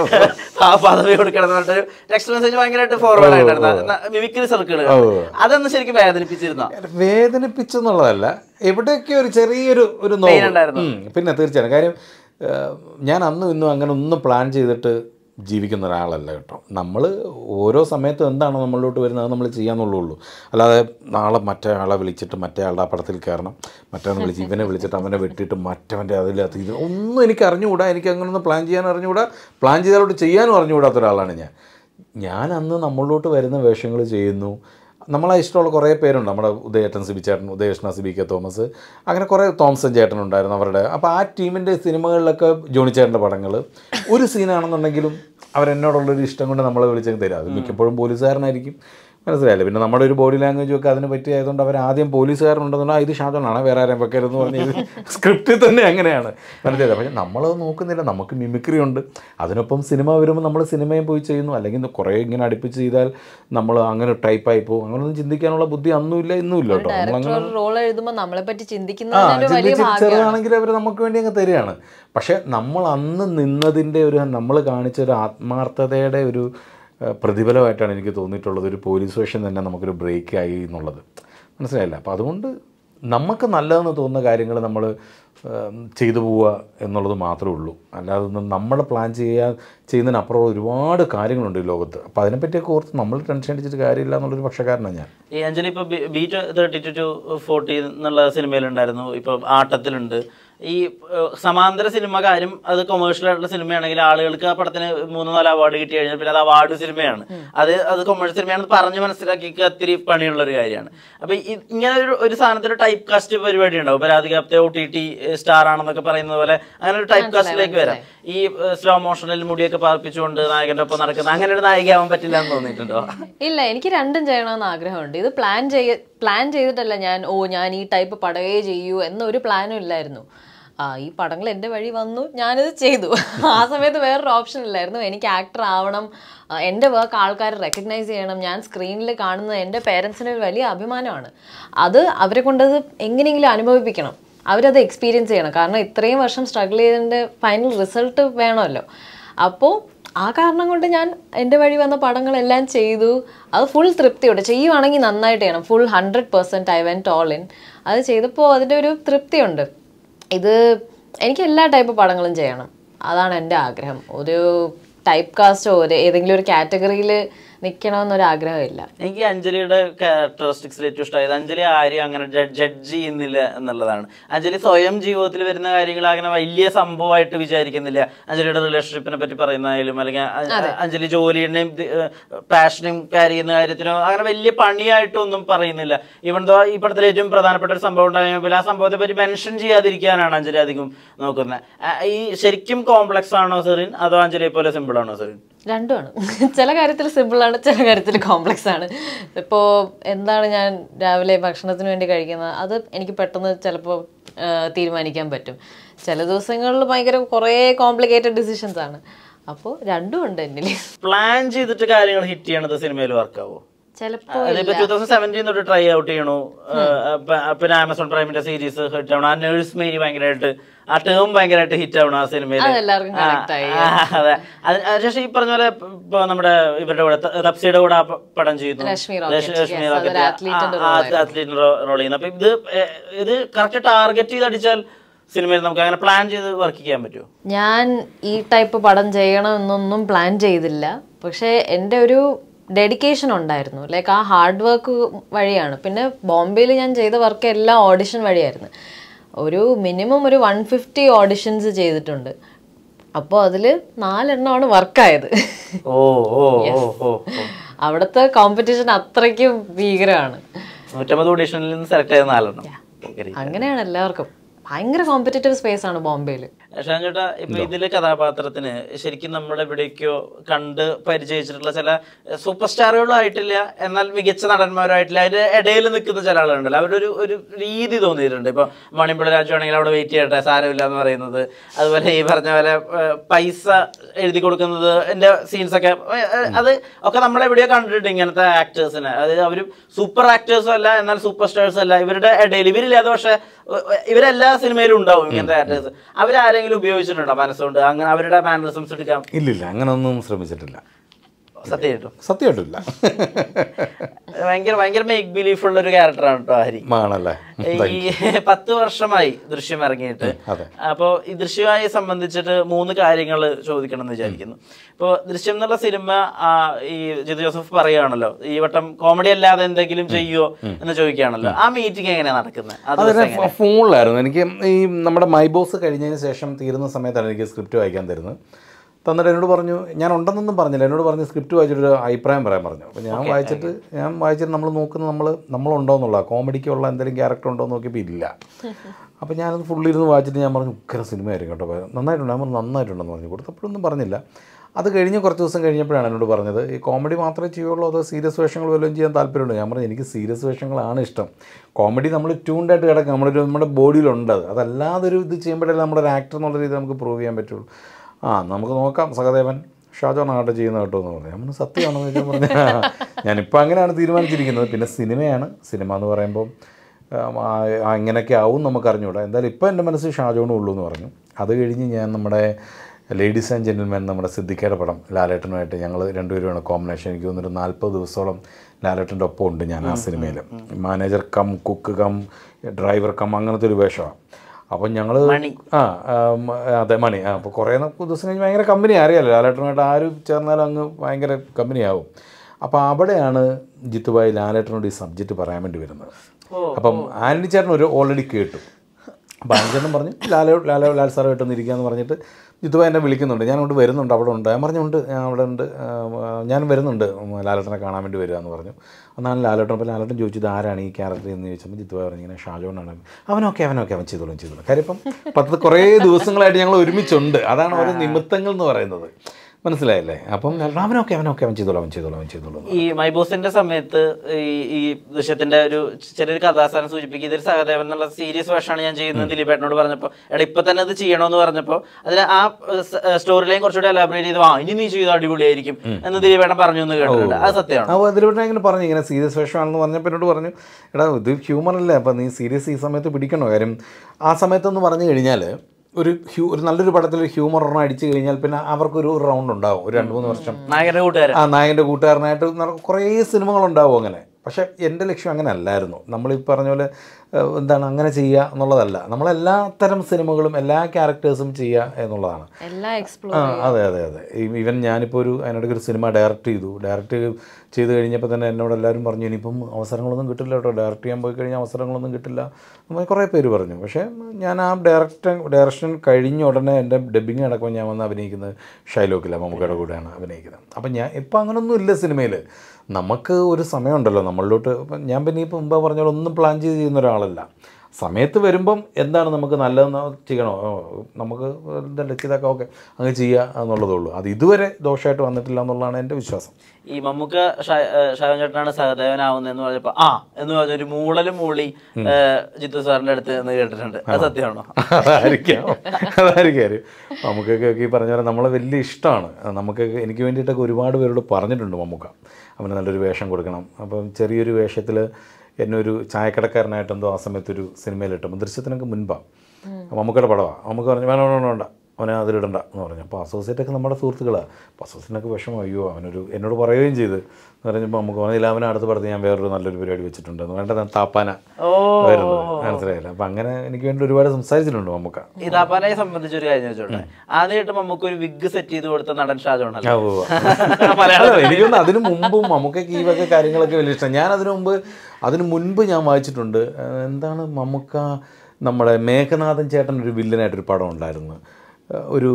ആ പദവി കൊടുക്കണം എന്ന് പറഞ്ഞിട്ട് ടെക്സ്റ്റ് മെസ്സേജ് ഭയങ്കരമായിട്ട് ഫോർവേഡ് ആയിട്ടായിരുന്നു മിമിക്രി സർക്കിളുകൾ അതൊന്ന് ശരിക്കും വേദനിപ്പിച്ചിരുന്നോ വേദനിപ്പിച്ചെന്നുള്ളതല്ല എവിടെയൊക്കെ ഒരു ചെറിയൊരു ഒരു Pain നോവ് ഉണ്ടായിരുന്നു. ഉം, പിന്നെ തീർച്ചയായും കാര്യം ഏഹ്, ഞാൻ അന്നും ഇന്നും അങ്ങനെ ഒന്നും പ്ലാൻ ചെയ്തിട്ട് ജീവിക്കുന്ന ഒരാളല്ല കേട്ടോ നമ്മൾ ഓരോ സമയത്തും എന്താണോ നമ്മളിലോട്ട് വരുന്നത് അത് നമ്മൾ ചെയ്യാന്നുള്ളൂ അല്ലാതെ നാളെ മറ്റേ ആളെ വിളിച്ചിട്ട് മറ്റേ ആളുടെ ആ പടത്തിൽ കയറണം മറ്റവനെ വിളിച്ച് ഇവനെ വിളിച്ചിട്ട് അവനെ വെട്ടിയിട്ട് മറ്റവൻ്റെ അതിലകത്ത് ഇത് ഒന്നും എനിക്ക് അറിഞ്ഞുകൂടാ എനിക്ക് അങ്ങനെയൊന്നും പ്ലാൻ ചെയ്യാൻ അറിഞ്ഞുകൂടാ പ്ലാൻ ചെയ്താലോട്ട് ചെയ്യാനും അറിഞ്ഞുകൂടാത്ത ഒരാളാണ് ഞാൻ ഞാൻ അന്ന് നമ്മളിലോട്ട് വരുന്ന വേഷങ്ങൾ ചെയ്യുന്നു നമ്മളെ ഇഷ്ടമുള്ള കുറേ പേരുണ്ട് നമ്മുടെ ഉദയേട്ടൻ സിബി ചേട്ടൻ ഉദയകൃഷ്ണ സിബി കെ തോമസ് അങ്ങനെ കുറേ തോമസൻ ചേട്ടൻ ഉണ്ടായിരുന്നു അവരുടെ അപ്പോൾ ആ ടീമിൻ്റെ സിനിമകളിലൊക്കെ ജോണി ചേട്ടൻ്റെ പടങ്ങൾ ഒരു സീനാണെന്നുണ്ടെങ്കിലും അവരെന്നോടുള്ളൊരു ഇഷ്ടം കൊണ്ട് നമ്മളെ വിളിച്ചങ്ങ് തരും അത് മിക്കപ്പോഴും പോലീസുകാരനായിരിക്കും മനസ്സിലായില്ലേ പിന്നെ നമ്മുടെ ഒരു ബോഡി ലാംഗ്വേജും ഒക്കെ അതിന് പറ്റിയായതുകൊണ്ട് അവർ ആദ്യം പോലീസുകാരനുണ്ടെന്നുണ്ടെങ്കിൽ ഇത് ഷാജോണാണ് വേറെ ആരെയും വെക്കരുതെന്ന് പറഞ്ഞ് ഇത് സ്ക്രിപ്റ്റിൽ തന്നെ അങ്ങനെയാണ് മനസ്സിലായത് പക്ഷേ നമ്മളത് നോക്കുന്നില്ല നമുക്ക് മിമിക്രി ഉണ്ട് അതിനൊപ്പം സിനിമ വരുമ്പോൾ നമ്മൾ സിനിമയും പോയി ചെയ്യുന്നു അല്ലെങ്കിൽ കുറേ ഇങ്ങനെ അടുപ്പിച്ച് ചെയ്താൽ നമ്മൾ അങ്ങനെ ടൈപ്പായി പോകും അങ്ങനെയൊന്നും ചിന്തിക്കാനുള്ള ബുദ്ധി അന്നും ഇല്ല ഇന്നും ഇല്ല കേട്ടോ ഡയറക്ടർ നമ്മളങ്ങനെ ഒരു റോൾ എഴുതുമ്പോൾ നമ്മളെ പറ്റി ആ ചിന്തിക്കുന്നതിനൊരു വലിയ ചിന്തിച്ച് ഭാഗ്യമാണ് ചെറുതാണെങ്കിൽ അവർ നമുക്ക് വേണ്ടി അങ്ങ് തരികയാണ് പക്ഷെ നമ്മൾ അന്ന് നിന്നതിൻ്റെ ഒരു നമ്മൾ കാണിച്ച ഒരു ആത്മാർത്ഥതയുടെ ഒരു ഏഹ്, പ്രതിഫലമായിട്ടാണ് എനിക്ക് തോന്നിയിട്ടുള്ളത് ഒരു പോലീസ് സ്റ്റേഷൻ തന്നെ നമുക്കൊരു ബ്രേക്ക് ആയി എന്നുള്ളത് മനസ്സിലായില്ല അപ്പോൾ അതുകൊണ്ട് നമുക്ക് നല്ലതെന്ന് തോന്നുന്ന കാര്യങ്ങൾ നമ്മൾ ചെയ്തു പോവുക എന്നുള്ളത് മാത്രമേ ഉള്ളൂ അല്ലാതെ ഒന്നും നമ്മൾ പ്ലാൻ ചെയ്യാൻ ചെയ്യുന്നതിനപ്പുറം ഒരുപാട് കാര്യങ്ങളുണ്ട് ഈ ലോകത്ത് അപ്പോൾ അതിനെപ്പറ്റിയൊക്കെ ഓർത്ത് നമ്മൾ ടെൻഷൻ അടിച്ചിട്ട് കാര്യമില്ല എന്നുള്ളൊരു പക്ഷക്കാരനാണ് ഞാൻ ഈ അഞ്ജലി ഇപ്പൊ B thirty two to forty എന്നുള്ള സിനിമയിലുണ്ടായിരുന്നു ഇപ്പൊ ആട്ടത്തിലുണ്ട് ഈ ഏഹ്, സമാന്തര സിനിമ കാര്യം അത് കൊമേഴ്ഷ്യൽ ആയിട്ടുള്ള സിനിമയാണെങ്കിൽ ആളുകൾക്ക് ആ പടത്തിന് മൂന്നോ നാലോ അവാർഡ് കിട്ടി കഴിഞ്ഞാൽ പിന്നെ അത് അവാർഡ് സിനിമയാണ് അത് അത് കൊമേഴ്ഷ്യൽ സിനിമയാണെന്ന് പറഞ്ഞ് മനസ്സിലാക്കി ഒത്തിരി പണിയുള്ള ഒരു കാര്യമാണ് അപ്പൊ ഈ- ഇങ്ങനെ ഒരു ഒരു സാധനത്തിൽ ടൈപ്പ് കാസ്റ്റ് പരിപാടി ഉണ്ടാവും ഇപ്പൊ Radhika Apte O T T star ആണെന്നൊക്കെ പറയുന്നത് പോലെ അങ്ങനെ ഒരു ടൈപ്പ് കാസ്റ്റിലേക്ക് വരാം ഈ സ്ലോ മോഷനിൽ മുടിയൊക്കെ പാർപ്പിച്ചുകൊണ്ട് നായകന്റെ ഒപ്പം നടക്കുന്ന അങ്ങനെ ഒരു നായികയാവാൻ പറ്റില്ല എന്ന് തോന്നിയിട്ടുണ്ടോ ഇല്ല എനിക്ക് രണ്ടും ചെയ്യണമെന്ന് ആഗ്രഹമുണ്ട് ഇത് പ്ലാൻ ചെയ്യ പ്ലാൻ ചെയ്തിട്ടല്ല ഞാൻ ഓ ഞാൻ ഈ ടൈപ്പ് പടവേ ചെയ്യൂ എന്നൊരു പ്ലാനും ഇല്ലായിരുന്നു ആ ഈ പടങ്ങൾ എൻ്റെ വഴി വന്നു ഞാനിത് ചെയ്തു ആ സമയത്ത് വേറൊരു ഓപ്ഷൻ ഇല്ലായിരുന്നു എനിക്ക് ആക്ടർ ആവണം ആ, എൻ്റെ വർക്ക് ആൾക്കാർ റെക്കഗ്നൈസ് ചെയ്യണം ഞാൻ സ്ക്രീനിൽ കാണുന്ന എൻ്റെ പേരൻസിന് ഒരു വലിയ അഭിമാനമാണ് അത് അവരെ കൊണ്ടത് എങ്ങനെയെങ്കിലും അനുഭവിപ്പിക്കണം അവരത് എക്സ്പീരിയൻസ് ചെയ്യണം കാരണം ഇത്രയും വർഷം സ്ട്രഗിൾ ചെയ്തതിൻ്റെ ഫൈനൽ റിസൾട്ട് വേണമല്ലോ അപ്പോൾ ആ കാരണം കൊണ്ട് ഞാൻ എൻ്റെ വഴി വന്ന പടങ്ങളെല്ലാം ചെയ്തു അത് ഫുൾ തൃപ്തിയോടെ ചെയ്യുവാണെങ്കിൽ നന്നായിട്ട് ചെയ്യണം full hundred percent I went all in അത് ചെയ്തപ്പോൾ അതിൻ്റെ ഒരു തൃപ്തിയുണ്ട് ഇത് എനിക്ക് എല്ലാ ടൈപ്പ് പടങ്ങളും ചെയ്യണം അതാണ് എൻ്റെ ആഗ്രഹം ഒരു ടൈപ്പ് കാസ്റ്റോ ഒരു ഏതെങ്കിലും ഒരു കാറ്റഗറിയിൽ നിൽക്കണമെന്നൊരു ആഗ്രഹമില്ല എനിക്ക് അഞ്ജലിയുടെ ക്യാരക്ടറിസ്റ്റിക്സിൽ ഏറ്റവും ഇഷ്ടമായത് അഞ്ജലി ആരെയും അങ്ങനെ ജഡ്ജ് ചെയ്യുന്നില്ല എന്നുള്ളതാണ് അഞ്ജലി സ്വയം ജീവിതത്തിൽ വരുന്ന കാര്യങ്ങൾ അങ്ങനെ വലിയ സംഭവമായിട്ട് വിചാരിക്കുന്നില്ല അഞ്ജലിയുടെ റിലേഷൻഷിപ്പിനെ പറ്റി പറയുന്നതായാലും അല്ലെങ്കിൽ അ- അഞ്ജലി ജോലിയുടെയും പാഷനും ക്യാരി ചെയ്യുന്ന കാര്യത്തിനോ അങ്ങനെ വലിയ പണിയായിട്ടൊന്നും പറയുന്നില്ല ഇവൻ ദോ ഈ പടത്തിൽ ഏറ്റവും പ്രധാനപ്പെട്ട ഒരു സംഭവം ഉണ്ടായപ്പോൾ ആ സംഭവത്തെ പറ്റി മെൻഷൻ ചെയ്യാതിരിക്കാനാണ് അഞ്ജലി അധികം നോക്കുന്നത് ഈ ശരിക്കും കോംപ്ലക്സ് ആണോ സെറിൻ അതോ അഞ്ജലിയെ പോലെ സിമ്പിൾ ആണോ സെറിൻ രണ്ടുമാണ് ചില കാര്യത്തിൽ സിമ്പിളാണ് ചില കാര്യത്തിൽ കോംപ്ലക്സ് ആണ് ഇപ്പോൾ എന്താണ് ഞാൻ രാവിലെ ഭക്ഷണത്തിന് വേണ്ടി കഴിക്കുന്നത് അത് എനിക്ക് പെട്ടെന്ന് ചിലപ്പോൾ തീരുമാനിക്കാൻ പറ്റും ചില ദിവസങ്ങളിൽ ഭയങ്കര കുറേ കോംപ്ലിക്കേറ്റഡ് ഡിസിഷൻസ് ആണ് അപ്പോൾ രണ്ടും ഉണ്ട് എന്നിൽ പ്ലാൻ ചെയ്തിട്ട് കാര്യങ്ങൾ ഹിറ്റ് ചെയ്യണത് സിനിമയിൽ വർക്കാവോ ചിലപ്പോൾ അതിപ്പോ ടൂ തൗസൻഡ് സെവൻറ്റീൻ തൊട്ട് ട്രൈ ഔട്ട് ചെയ്യണു ഏഹ് പ- പിന്നെ ആമസോൺ പ്രൈമിന്റെ സീരീസ് ഹിറ്റ് ആവണം ആ നേഴ്സ് മേരി ഭയങ്കരമായിട്ട് ആ ടേം ഭയങ്കരമായിട്ട് ഹിറ്റ് ആവണം ആ സിനിമയിൽ അതെല്ലാവർക്കും connect ആയി. അതെ അത് അതിനുശേഷം ഈ പറഞ്ഞ പോലെ ഇപ്പൊ നമ്മുടെ ഇവരുടെ കൂടെ ത- തപ്സിയുടെ കൂടെ ആ പ- പടം ചെയ്യുന്നു Rashmi rocket. Rashmi- Rashmi Yes, rocket. അതൊരു athlete ന്റെ ആ, ആ, athlete ന്റെ റോൾ ചെയ്യുന്നു അപ്പൊ ഇത് ഏഹ്, ഇത് കറക്റ്റ് ടാർഗറ്റ് ചെയ്ത് അടിച്ചാൽ സിനിമയിൽ നമുക്ക് അങ്ങനെ പ്ലാൻ ചെയ്ത് വർക്ക് ചെയ്യാൻ പറ്റുമോ ഞാൻ ഈ ടൈപ്പ് പടം ചെയ്യണം എന്നൊന്നും പ്ലാൻ ചെയ്തില്ല പക്ഷേ എൻ്റെ ഒരു ഡെഡിക്കേഷൻ ഉണ്ടായിരുന്നു ലൈക്ക് ആ ഹാർഡ് വർക്ക് വഴിയാണ് പിന്നെ ബോംബെയിൽ ഞാൻ ചെയ്ത വർക്ക് എല്ലാം ഓഡിഷൻ വഴിയായിരുന്നു ഒരു മിനിമം ഒരു വൺ ഫിഫ്റ്റി ഓഡിഷൻസ് ചെയ്തിട്ടുണ്ട് അപ്പോൾ അതിൽ നാലെണ്ണമാണ് വർക്കായത് ഓ ഓ ഓ ഓ ഓ. അവിടുത്തെ കോമ്പറ്റീഷൻ അത്രയ്ക്കും ഭീകരമാണ് നൂറ്റമ്പത് ഓഡീഷനിൽ നിന്ന് സെലക്ട് ചെയ്ത നാലെണ്ണം Okay. അങ്ങനെയാണ് എല്ലാവർക്കും ഭയങ്കര കോമ്പറ്റേറ്റീവ് സ്പേസ് ആണ് ബോംബെയിൽ ഷാൻ ചേട്ടാ ഇപ്പൊ ഇതിലെ കഥാപാത്രത്തിന് ശരിക്കും നമ്മുടെ എവിടേക്കോ കണ്ട് പരിചയിച്ചിട്ടുള്ള ചില സൂപ്പർ സ്റ്റാറുകളും ആയിട്ടില്ല എന്നാൽ മികച്ച നടന്മാരായിട്ടില്ല അതിന്റെ ഇടയിൽ നിൽക്കുന്ന ചില ആളുകളുണ്ടല്ലോ അവരൊരു ഒരു രീതി തോന്നിയിട്ടുണ്ട് ഇപ്പൊ മണിമ്പുഴ രാജു ആണെങ്കിൽ അവിടെ വെയിറ്റ് ചെയ്യട്ടെ സാരമില്ല എന്ന് പറയുന്നത് അതുപോലെ ഈ പറഞ്ഞ പോലെ ഏഹ്, പൈസ എഴുതി കൊടുക്കുന്നത് എന്റെ സീൻസ് ഒക്കെ ഏഹ്, അത് ഒക്കെ നമ്മൾ എവിടെയോ കണ്ടിട്ടുണ്ട് ഇങ്ങനത്തെ ആക്ടേഴ്സിനെ അതായത് അവരും സൂപ്പർ ആക്ടേഴ്സും അല്ല എന്നാൽ സൂപ്പർ സ്റ്റാർസും അല്ല ഇവരുടെ ഇടയിൽ ഇവരില്ലാതെ പക്ഷെ ഏഹ്, ഇവരെല്ലാ സിനിമയിലും ഉണ്ടാവും ഇങ്ങനത്തെ ആക്ടേഴ്സ് അവരാരെങ്കിലും ഉപയോഗിച്ചിട്ടുണ്ടോ മനസ്സുകൊണ്ട് അങ്ങനെ അവരുടെ മാനറിസംസ് എടുക്കാം ഇല്ലില്ല അങ്ങനൊന്നും ശ്രമിച്ചിട്ടില്ല സത്യമായിട്ടും സത്യമായിട്ടില്ല ഭയങ്കര ഭയങ്കര മേക്ക് ബിലീഫ് ഉള്ള ഒരു ക്യാരക്ടറാണ് കേട്ടോ ഹരി ആണല്ലേ ഈ പത്ത് വർഷമായി ദൃശ്യം ഇറങ്ങിയിട്ട് അതെ. അപ്പോൾ ഈ ദൃശ്യമായി സംബന്ധിച്ചിട്ട് മൂന്ന് കാര്യങ്ങൾ ചോദിക്കണം എന്ന് വിചാരിക്കുന്നു ഇപ്പോൾ ദൃശ്യം എന്നുള്ള സിനിമ ആ, ഈ ജിതു ജോസഫ് പറയുകയാണല്ലോ ഈ വട്ടം കോമഡി അല്ലാതെ എന്തെങ്കിലും ചെയ്യുമോ എന്ന് ചോദിക്കുകയാണല്ലോ ആ മീറ്റിംഗ് എങ്ങനെയാ നടക്കുന്നത് അത് അതിനെ ഫോണിലായിരുന്നു എനിക്ക് ഈ നമ്മുടെ മൈ ബോസ് കഴിഞ്ഞതിന് ശേഷം തീരുന്ന സമയത്താണ് എനിക്ക് സ്ക്രിപ്റ്റ് വായിക്കാൻ തരുന്നത് തന്നിട്ട് എന്നോട് പറഞ്ഞു ഞാൻ ഉണ്ടെന്നൊന്നും പറഞ്ഞില്ല എന്നോട് പറഞ്ഞ് സ്ക്രിപ്റ്റ് വായിച്ചിട്ടൊരു അഭിപ്രായം പറയാൻ പറഞ്ഞു അപ്പോൾ ഞാൻ വായിച്ചിട്ട് ഞാൻ വായിച്ചിട്ട് നമ്മൾ നോക്കുന്നത് നമ്മൾ നമ്മളുണ്ടോ എന്നുള്ള കോമഡിക്കുള്ള എന്തെങ്കിലും ക്യാരക്ടർ ഉണ്ടോ എന്ന് നോക്കിയപ്പോൾ ഇല്ല അപ്പോൾ ഞാനത് ഫുള്ളി ഇരുന്ന് വായിച്ചിട്ട് ഞാൻ പറഞ്ഞു ഉക്കര സിനിമയായിരിക്കും കേട്ടോ നന്നായിട്ടുണ്ട് ഞാൻ പറഞ്ഞു നന്നായിട്ടുണ്ടെന്ന് പറഞ്ഞു കൊടുത്തപ്പോഴൊന്നും പറഞ്ഞില്ല അത് കഴിഞ്ഞ് കുറച്ച് ദിവസം കഴിഞ്ഞപ്പോഴാണ് എന്നോട് പറഞ്ഞത് ഈ കോമഡി മാത്രമേ ചെയ്യുള്ളൂ അതോ സീരിയസ് വേഷങ്ങൾ വല്ലതും ചെയ്യാൻ താല്പര്യമുണ്ട് ഞാൻ പറഞ്ഞു എനിക്ക് സീരിയസ് വേഷങ്ങളാണ് ഇഷ്ടം കോമഡി നമ്മൾ ട്യൂൺഡായിട്ട് കിടക്കും നമ്മുടെ ഒരു നമ്മുടെ ബോഡിയിലുണ്ട് അത് അതല്ലാതെ ഒരു ഇത് ചെയ്യുമ്പോഴല്ലേ നമ്മുടെ ഒരു ആക്ടർ എന്നുള്ള രീതിയിൽ നമുക്ക് പ്രൂവ് ചെയ്യാൻ പറ്റുള്ളൂ ആ നമുക്ക് നോക്കാം സഹദേവൻ ഷാജോൺ ആട്ടെ ചെയ്യുന്ന കേട്ടോ എന്ന് പറഞ്ഞു നമ്മൾ സത്യമാണെന്ന് ചോദിച്ചാൽ പറഞ്ഞു ഞാനിപ്പോൾ അങ്ങനെയാണ് തീരുമാനിച്ചിരിക്കുന്നത് പിന്നെ സിനിമയാണ് സിനിമ എന്ന് പറയുമ്പോൾ ആം, ആ, ആ, ഇങ്ങനെയൊക്കെ ആവും നമുക്ക് അറിഞ്ഞൂടാ എന്തായാലും ഇപ്പോൾ എൻ്റെ മനസ്സിൽ ഷാജോണും ഉള്ളൂ എന്ന് പറഞ്ഞു അത് കഴിഞ്ഞ് ഞാൻ നമ്മുടെ ലേഡീസ് ആൻഡ് ജെൻറ്റിൽമാൻ നമ്മുടെ സിദ്ദിഖയുടെ പടം ലാലേട്ടനുമായിട്ട് ഞങ്ങൾ രണ്ടുപേരുമാണ് കോമ്പിനേഷൻ എനിക്ക് തോന്നുന്നൊരു നാൽപ്പത് ദിവസത്തോളം ലാലേട്ടൻ്റെ ഒപ്പം ഉണ്ട് ഞാൻ ആ സിനിമയിൽ manager cum cook cum driver cum അങ്ങനത്തെ ഒരു വേഷമാണ് അപ്പം ഞങ്ങൾ ആ ആം, അതെ മണി ആ അപ്പോൾ കുറേ ന- ദിവസം കഴിഞ്ഞ് ഭയങ്കര കമ്പനി അറിയാലോ ലാലേട്ടനുമായിട്ട് ആര് ചേർന്നാലും അങ്ങ് ഭയങ്കര കമ്പനിയാവും അപ്പോൾ അവിടെയാണ് ജിത്തുബായി ലാലേട്ടനോട് ഈ സബ്ജക്റ്റ് പറയാൻ വേണ്ടി വരുന്നത് അപ്പം ആന്റണി ചേട്ടൻ ഒരു ഓൾറെഡി കേട്ടു അപ്പോൾ ആന്റണി ചേട്ടൻ പറഞ്ഞു ലാലോ ലാലോ ലാൽ സാറുമായിട്ടൊന്ന് ഇരിക്കാന്ന് പറഞ്ഞിട്ട് ജിത്തുബായി എന്നെ വിളിക്കുന്നുണ്ട് ഞാൻ അവിടെ വരുന്നുണ്ട് അവിടെ ഉണ്ട് ഞാൻ പറഞ്ഞുണ്ട് ഞാൻ അവിടെ ഉണ്ട് ആ, ഞാൻ വരുന്നുണ്ട് ലാലേട്ടനെ കാണാൻ വേണ്ടി വരിക എന്ന് പറഞ്ഞു അന്നാണ് ലാലേട്ടൻ അപ്പോൾ ലാലേട്ടൻ ചോദിച്ചു ഇത് ആരാണ് ഈ ക്യാരക്ടർ എന്ന് ചോദിച്ചപ്പോൾ ജിത്തുബായി പറഞ്ഞു ഇങ്ങനെ ഷാജോണാണ് അവനൊക്കെ അവനൊക്കെ അവൻ ചെയ്തോളും ചെയ്തോളും കാര്യം ഇപ്പം പത്ത് കുറേ ദിവസങ്ങളായിട്ട് ഞങ്ങൾ ഒരുമിച്ചുണ്ട് അതാണ് ഓരോ നിമിത്തങ്ങൾ എന്ന് പറയുന്നത് മനസ്സിലായില്ലേ അപ്പം ലാലേട്ടൻ, അവനൊക്കെ അവനൊക്കെ അവൻ ചെയ്തോളും അവൻ ചെയ്തോളും അവൻ ചെയ്തോളും എന്ന്. ഈ മൈബോസിന്റെ സമയത്ത് ഈ ഈ ദൃശ്യത്തിന്റെ ഒരു ചെറിയൊരു കഥാസ്ഥാനം സൂചിപ്പിക്കുക ഇതൊരു സഹദേവൻ എന്നുള്ള സീരിയസ് വേഷമാണ് ഞാൻ ചെയ്യുന്നത് ദിലീപേട്ടനോട് പറഞ്ഞപ്പോൾ എടാ ഇപ്പൊ തന്നെ അത് ചെയ്യണമെന്ന് പറഞ്ഞപ്പോൾ അതിന് ആ സ്റ്റോറി ലൈൻ കുറച്ചുകൂടി എലാബറേറ്റ് ചെയ്ത് ആ ഇനി നീ ചെയ്ത അടിപൊളിയായിരിക്കും എന്ന് ദിലീപേട്ടൻ പറഞ്ഞു എന്ന് കേട്ടിട്ടുണ്ട് അത് സത്യമാണ് അപ്പോൾ അതിലൂടെ ഇങ്ങനെ പറഞ്ഞു ഇങ്ങനെ സീരിയസ് വേഷമാണെന്ന് പറഞ്ഞപ്പോൾ എന്നോട് പറഞ്ഞു എടാ ഇത് ഹ്യൂമർ അല്ലേ അപ്പോൾ നീ സീരിയസ് ഈ സമയത്ത് പിടിക്കണോ കാര്യം ആ സമയത്തൊന്ന് പറഞ്ഞു കഴിഞ്ഞാൽ ഒരു ഹ്യൂ ഒരു നല്ലൊരു പടത്തിൽ ഹ്യൂമർ ഒരെണ്ണം അടിച്ചു കഴിഞ്ഞാൽ പിന്നെ അവർക്കൊരു റൗണ്ട് ഉണ്ടാവും ഒരു രണ്ട് മൂന്ന് വർഷം നായകന്റെ കൂട്ടുകാരൻ ആ നായകൻ്റെ കൂട്ടുകാരനായിട്ട് നട- കുറേ സിനിമകളുണ്ടാവും അങ്ങനെ പക്ഷേ എൻ്റെ ലക്ഷ്യം അങ്ങനെ അല്ലായിരുന്നു നമ്മൾ ഈ പറഞ്ഞ പോലെ ഏഹ്, എന്താണ് അങ്ങനെ ചെയ്യുക എന്നുള്ളതല്ല നമ്മളെല്ലാ തരം സിനിമകളും എല്ലാ ക്യാരക്ടേഴ്സും ചെയ്യുക എന്നുള്ളതാണ് എല്ലാം എക്സ്പ്ലോർ ആ അതെ അതെ അതെ ഈവൻ ഞാനിപ്പോൾ ഒരു അതിനിടയ്ക്ക് ഒരു സിനിമ ഡയറക്റ്റ് ചെയ്തു ഡയറക്റ്റ് ചെയ്ത് കഴിഞ്ഞപ്പോൾ തന്നെ എന്നോട് എല്ലാവരും പറഞ്ഞു ഇനിയിപ്പം അവസരങ്ങളൊന്നും കിട്ടില്ല കേട്ടോ ഡയറക്റ്റ് ചെയ്യാൻ പോയി കഴിഞ്ഞാൽ അവസരങ്ങളൊന്നും കിട്ടില്ല എന്ന് കുറേ പേര് പറഞ്ഞു പക്ഷേ ഞാൻ ആ ഡയറക്റ്റ് ഡയറക്ഷൻ കഴിഞ്ഞ ഉടനെ എൻ്റെ ഡബ്ബിങ് നടക്കുമ്പോൾ ഞാൻ വന്ന് അഭിനയിക്കുന്നത് ഷൈലോക്കില്ല മമ്മൂക്കയുടെ കൂടെയാണ് അഭിനയിക്കുന്നത് അപ്പം ഞാൻ ഇപ്പം അങ്ങനൊന്നും ഇല്ല സിനിമയിൽ നമുക്ക് ഒരു സമയമുണ്ടല്ലോ നമ്മളിലോട്ട് ഇപ്പം ഞാൻ പിന്നെ ഇപ്പം മുമ്പ് പറഞ്ഞ പോലെ ഒന്നും പ്ലാൻ ചെയ്ത് ചെയ്യുന്ന ഒരാളല്ല സമയത്ത് വരുമ്പം എന്താണ് നമുക്ക് നല്ലതെന്ന് ചെയ്യണോ ഓ, നമുക്ക് എന്താ ചെയ്തൊക്കെ ഓക്കെ അങ്ങ് ചെയ്യുക എന്നുള്ളതേ ഉള്ളൂ അത് ഇതുവരെ ദോഷമായിട്ട് വന്നിട്ടില്ല എന്നുള്ളതാണ് എൻ്റെ വിശ്വാസം ഈ മമ്മൂക്ക ഷാജൻ ചേട്ടനാണ് സഹദേവനാവുന്നതെന്ന് പറഞ്ഞപ്പോ ആ എന്ന് പറഞ്ഞൊരു മൂളലും മൂളി ഏഹ്, ജിത്തു സാറിന്റെ അടുത്ത് എന്ന് കേട്ടിട്ടുണ്ട് അത് സത്യമാണോ അതായിരിക്കാം അതായിരിക്കും നമുക്കൊക്കെ ഈ പറഞ്ഞ പോലെ നമ്മളെ വലിയ ഇഷ്ടമാണ് നമുക്ക് എനിക്ക് വേണ്ടിയിട്ടൊക്കെ ഒരുപാട് പേരോട് പറഞ്ഞിട്ടുണ്ട് മമ്മൂക്ക അവന് നല്ലൊരു വേഷം കൊടുക്കണം അപ്പം ചെറിയൊരു വേഷത്തിൽ എന്നെ ഒരു ചായക്കടക്കാരനായിട്ട് എന്തോ ആ സമയത്തൊരു സിനിമയിലിട്ടപ്പോൾ ദൃശ്യത്തിനൊക്കെ മുൻപാണ് മമ്മൂക്കയുടെ പടമാണ് നമുക്ക് പറഞ്ഞു വേണം വേണം വേണ്ട അവനെ അതിലിടണ്ട എന്ന് പറഞ്ഞു അപ്പോൾ അസോസിയേറ്റൊക്കെ നമ്മുടെ സുഹൃത്തുക്കളാണ് അപ്പോൾ അസോസിയേറ്റിനൊക്കെ വിഷമം അയ്യോ അവനൊരു എന്നോട് പറയുകയും ചെയ്ത് എന്ന് പറഞ്ഞപ്പോൾ നമുക്ക് പറഞ്ഞില്ല അവനെ അടുത്ത പടത്ത് ഞാൻ വേറൊരു നല്ലൊരു പരിപാടി വെച്ചിട്ടുണ്ട് എന്ന് വേണ്ട ഞാൻ താപ്പാന വരുന്നത് മനസ്സിലായില്ല അപ്പം അങ്ങനെ എനിക്ക് വേണ്ടി ഒരുപാട് സംസാരിച്ചിട്ടുണ്ട് മമ്മൂക്ക ഈ താപ്പാനെ സംബന്ധിച്ച് ഒരു കാര്യം ചോദിച്ചോട്ടെ ആദ്യമായിട്ട് മമ്മൂക്ക് ഒരു വിഗ് സെറ്റ് ചെയ്ത് കൊടുത്ത നടൻ ഷാജോണല്ലോ ആ, ഉവ്വ്. അല്ല, എനിക്കൊന്ന് അതിന് മുമ്പും മമ്മൂക്കയ്ക്ക് ഈ വക കാര്യങ്ങളൊക്കെ വലിയ ഇഷ്ടം ഞാൻ അതിനു മുമ്പ് അതിന് മുൻപ് ഞാൻ വായിച്ചിട്ടുണ്ട് ആ, എന്താണ് മമ്മൂക്ക നമ്മുടെ മേഘനാഥൻ ചേട്ടൻ ഒരു വില്ലനായിട്ടൊരു പടം ഉണ്ടായിരുന്നു ആ, ഒരു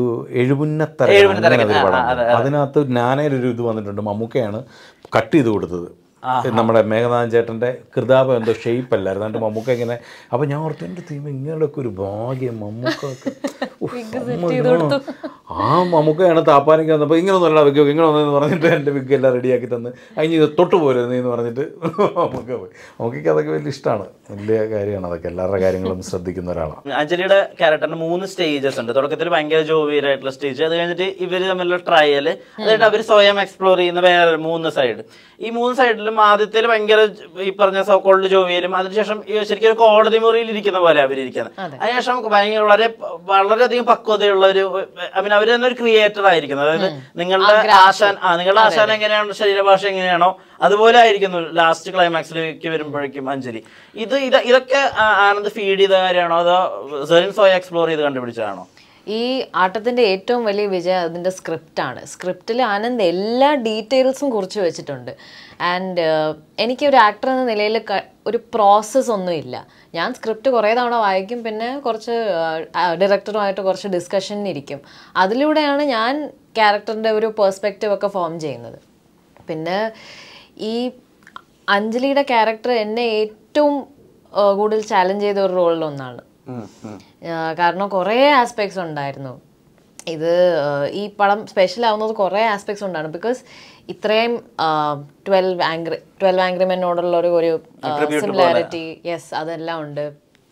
എഴുപുന്നത്തര എഴുപുന്നത്തരകൻ, അങ്ങനെ ഒരു ആ, പടം ആ, അതെ, അതിനകത്ത് നാനയിലൊരു ഇത് വന്നിട്ടുണ്ട് മമ്മൂക്കയാണ് കട്ട് ചെയ്ത് കൊടുത്തത് നമ്മുടെ മേഘനാഥൻ ചേട്ടൻ്റെ കൃതാപം എന്തോ ഷേപ്പ് അല്ലായിരുന്നു എന്നിട്ട് മമ്മൂക്ക ഇങ്ങനെ അപ്പം ഞാൻ ഓർത്തു എൻ്റെ തീം ഇങ്ങനെയൊക്കെ ഒരു ഭാഗ്യം മമ്മൂക്ക ഒക്കെ ഉഫ്, അമ്മ ഇങ്ങനെ- ആ മമ്മൂക്കയാണ് താപ്പാനിക്ക് വന്നപ്പോൾ ഇങ്ങനെ ഒന്നല്ല വെക്കോ ഇങ്ങനെ ഒന്നെന്ന് പറഞ്ഞിട്ട് എൻ്റെ വിഗ് എല്ലാം റെഡിയാക്കി തന്ന് അതിന് ഇത് തൊട്ട് പോരുന്നു എന്ന് പറഞ്ഞിട്ട് മമ്മൂക്ക പോയി മമ്മൂക്കയ്ക്ക് അതൊക്കെ വലിയ ഇഷ്ടമാണ് വലിയ കാര്യമാണ് അതൊക്കെ എല്ലാവരുടെ കാര്യങ്ങളും ശ്രദ്ധിക്കുന്ന ഒരാളാണ് അഞ്ജലിയുടെ ക്യാരക്ടറിന് മൂന്ന് സ്റ്റേജസ് ഉണ്ട് തുടക്കത്തിൽ ഭയങ്കര ജോവിയലായിട്ടുള്ള സ്റ്റേജ് അത് കഴിഞ്ഞിട്ട് ഇവർ തമ്മിലുള്ള ട്രയൽ അത് കഴിഞ്ഞിട്ട് അവർ സ്വയം എക്സ്പ്ലോർ ചെയ്യുന്ന വേറെ മൂന്ന് സൈഡ് ഈ മൂന്ന് സൈഡിലും ആദ്യത്തിൽ ഭയങ്കര ഈ പറഞ്ഞ സോക്കോൾഡ് ജോവിയലും അതിനുശേഷം ഈ ശരിക്കും ഒരു കോടതി മുറിയിൽ ഇരിക്കുന്ന പോലെ അവരിയ്ക്കുന്നത് അതിനുശേഷം ഭയങ്കര വളരെ വളരെയധികം പക്വതയുള്ള ഒരു ഐ മീൻ അവർ തന്നെ ഒരു ക്രിയേറ്റർ ആയിരിക്കുന്നത് അതായത് നിങ്ങളുടെ ആശാൻ ആ നിങ്ങളുടെ ആശാൻ എങ്ങനെയാണോ ശരീരഭാഷ എങ്ങനെയാണോ അതുപോലെ ആയിരിക്കുന്നു ലാസ്റ്റ് ക്ലൈമാക്സിലേക്ക് വരുമ്പോഴേക്കും അഞ്ജലി ഇത് ഇത് ഇതൊക്കെ ആ- ആനന്ദ് ഫീഡ് ചെയ്ത കാര്യമാണോ അതോ സെറിൻ സോയ എക്സ്പ്ലോർ ചെയ്ത് കണ്ടുപിടിച്ചതാണോ ഈ ആട്ടത്തിന്റെ ഏറ്റവും വലിയ വിജയം അതിന്റെ സ്ക്രിപ്റ്റാണ് സ്ക്രിപ്റ്റിൽ ആനന്ദ് എല്ലാ ഡീറ്റെയിൽസും കുറിച്ച് വെച്ചിട്ടുണ്ട് ആൻഡ് എനിക്ക് ഒരു ആക്ടർ എന്ന നിലയിൽ ഒരു പ്രോസസ്സ് ഒന്നും ഇല്ല ഞാൻ സ്ക്രിപ്റ്റ് കുറേ തവണ വായിക്കും പിന്നെ കുറച്ച് ഡയറക്ടറുമായിട്ട് കുറച്ച് ഡിസ്കഷൻ ഇരിക്കും അതിലൂടെയാണ് ഞാൻ ക്യാരക്ടറിൻ്റെ ഒരു പേഴ്സ്പെക്റ്റീവ് ഒക്കെ ഫോം ചെയ്യുന്നത് പിന്നെ ഈ അഞ്ജലിയുടെ ക്യാരക്ടർ എന്നെ ഏറ്റവും ആ, കൂടുതൽ ചാലഞ്ച് ചെയ്ത ഒരു റോളിലൊന്നാണ് ആ, കാരണം കുറേ ആസ്പെക്ട്സ് ഉണ്ടായിരുന്നു ഇത് ആ, ഈ പടം സ്പെഷ്യൽ ആവുന്നത് കുറേ ആസ്പെക്ട്സ് ഉണ്ടാണ് ബിക്കോസ് ഇത്രയും ട്വൽവ് ആംഗ്രി ട്വൽവ് ആംഗ്രിമെന്നോടുള്ള ഒരു ഒരു സിമിലാരിറ്റി യെസ് അതെല്ലാം ഉണ്ട്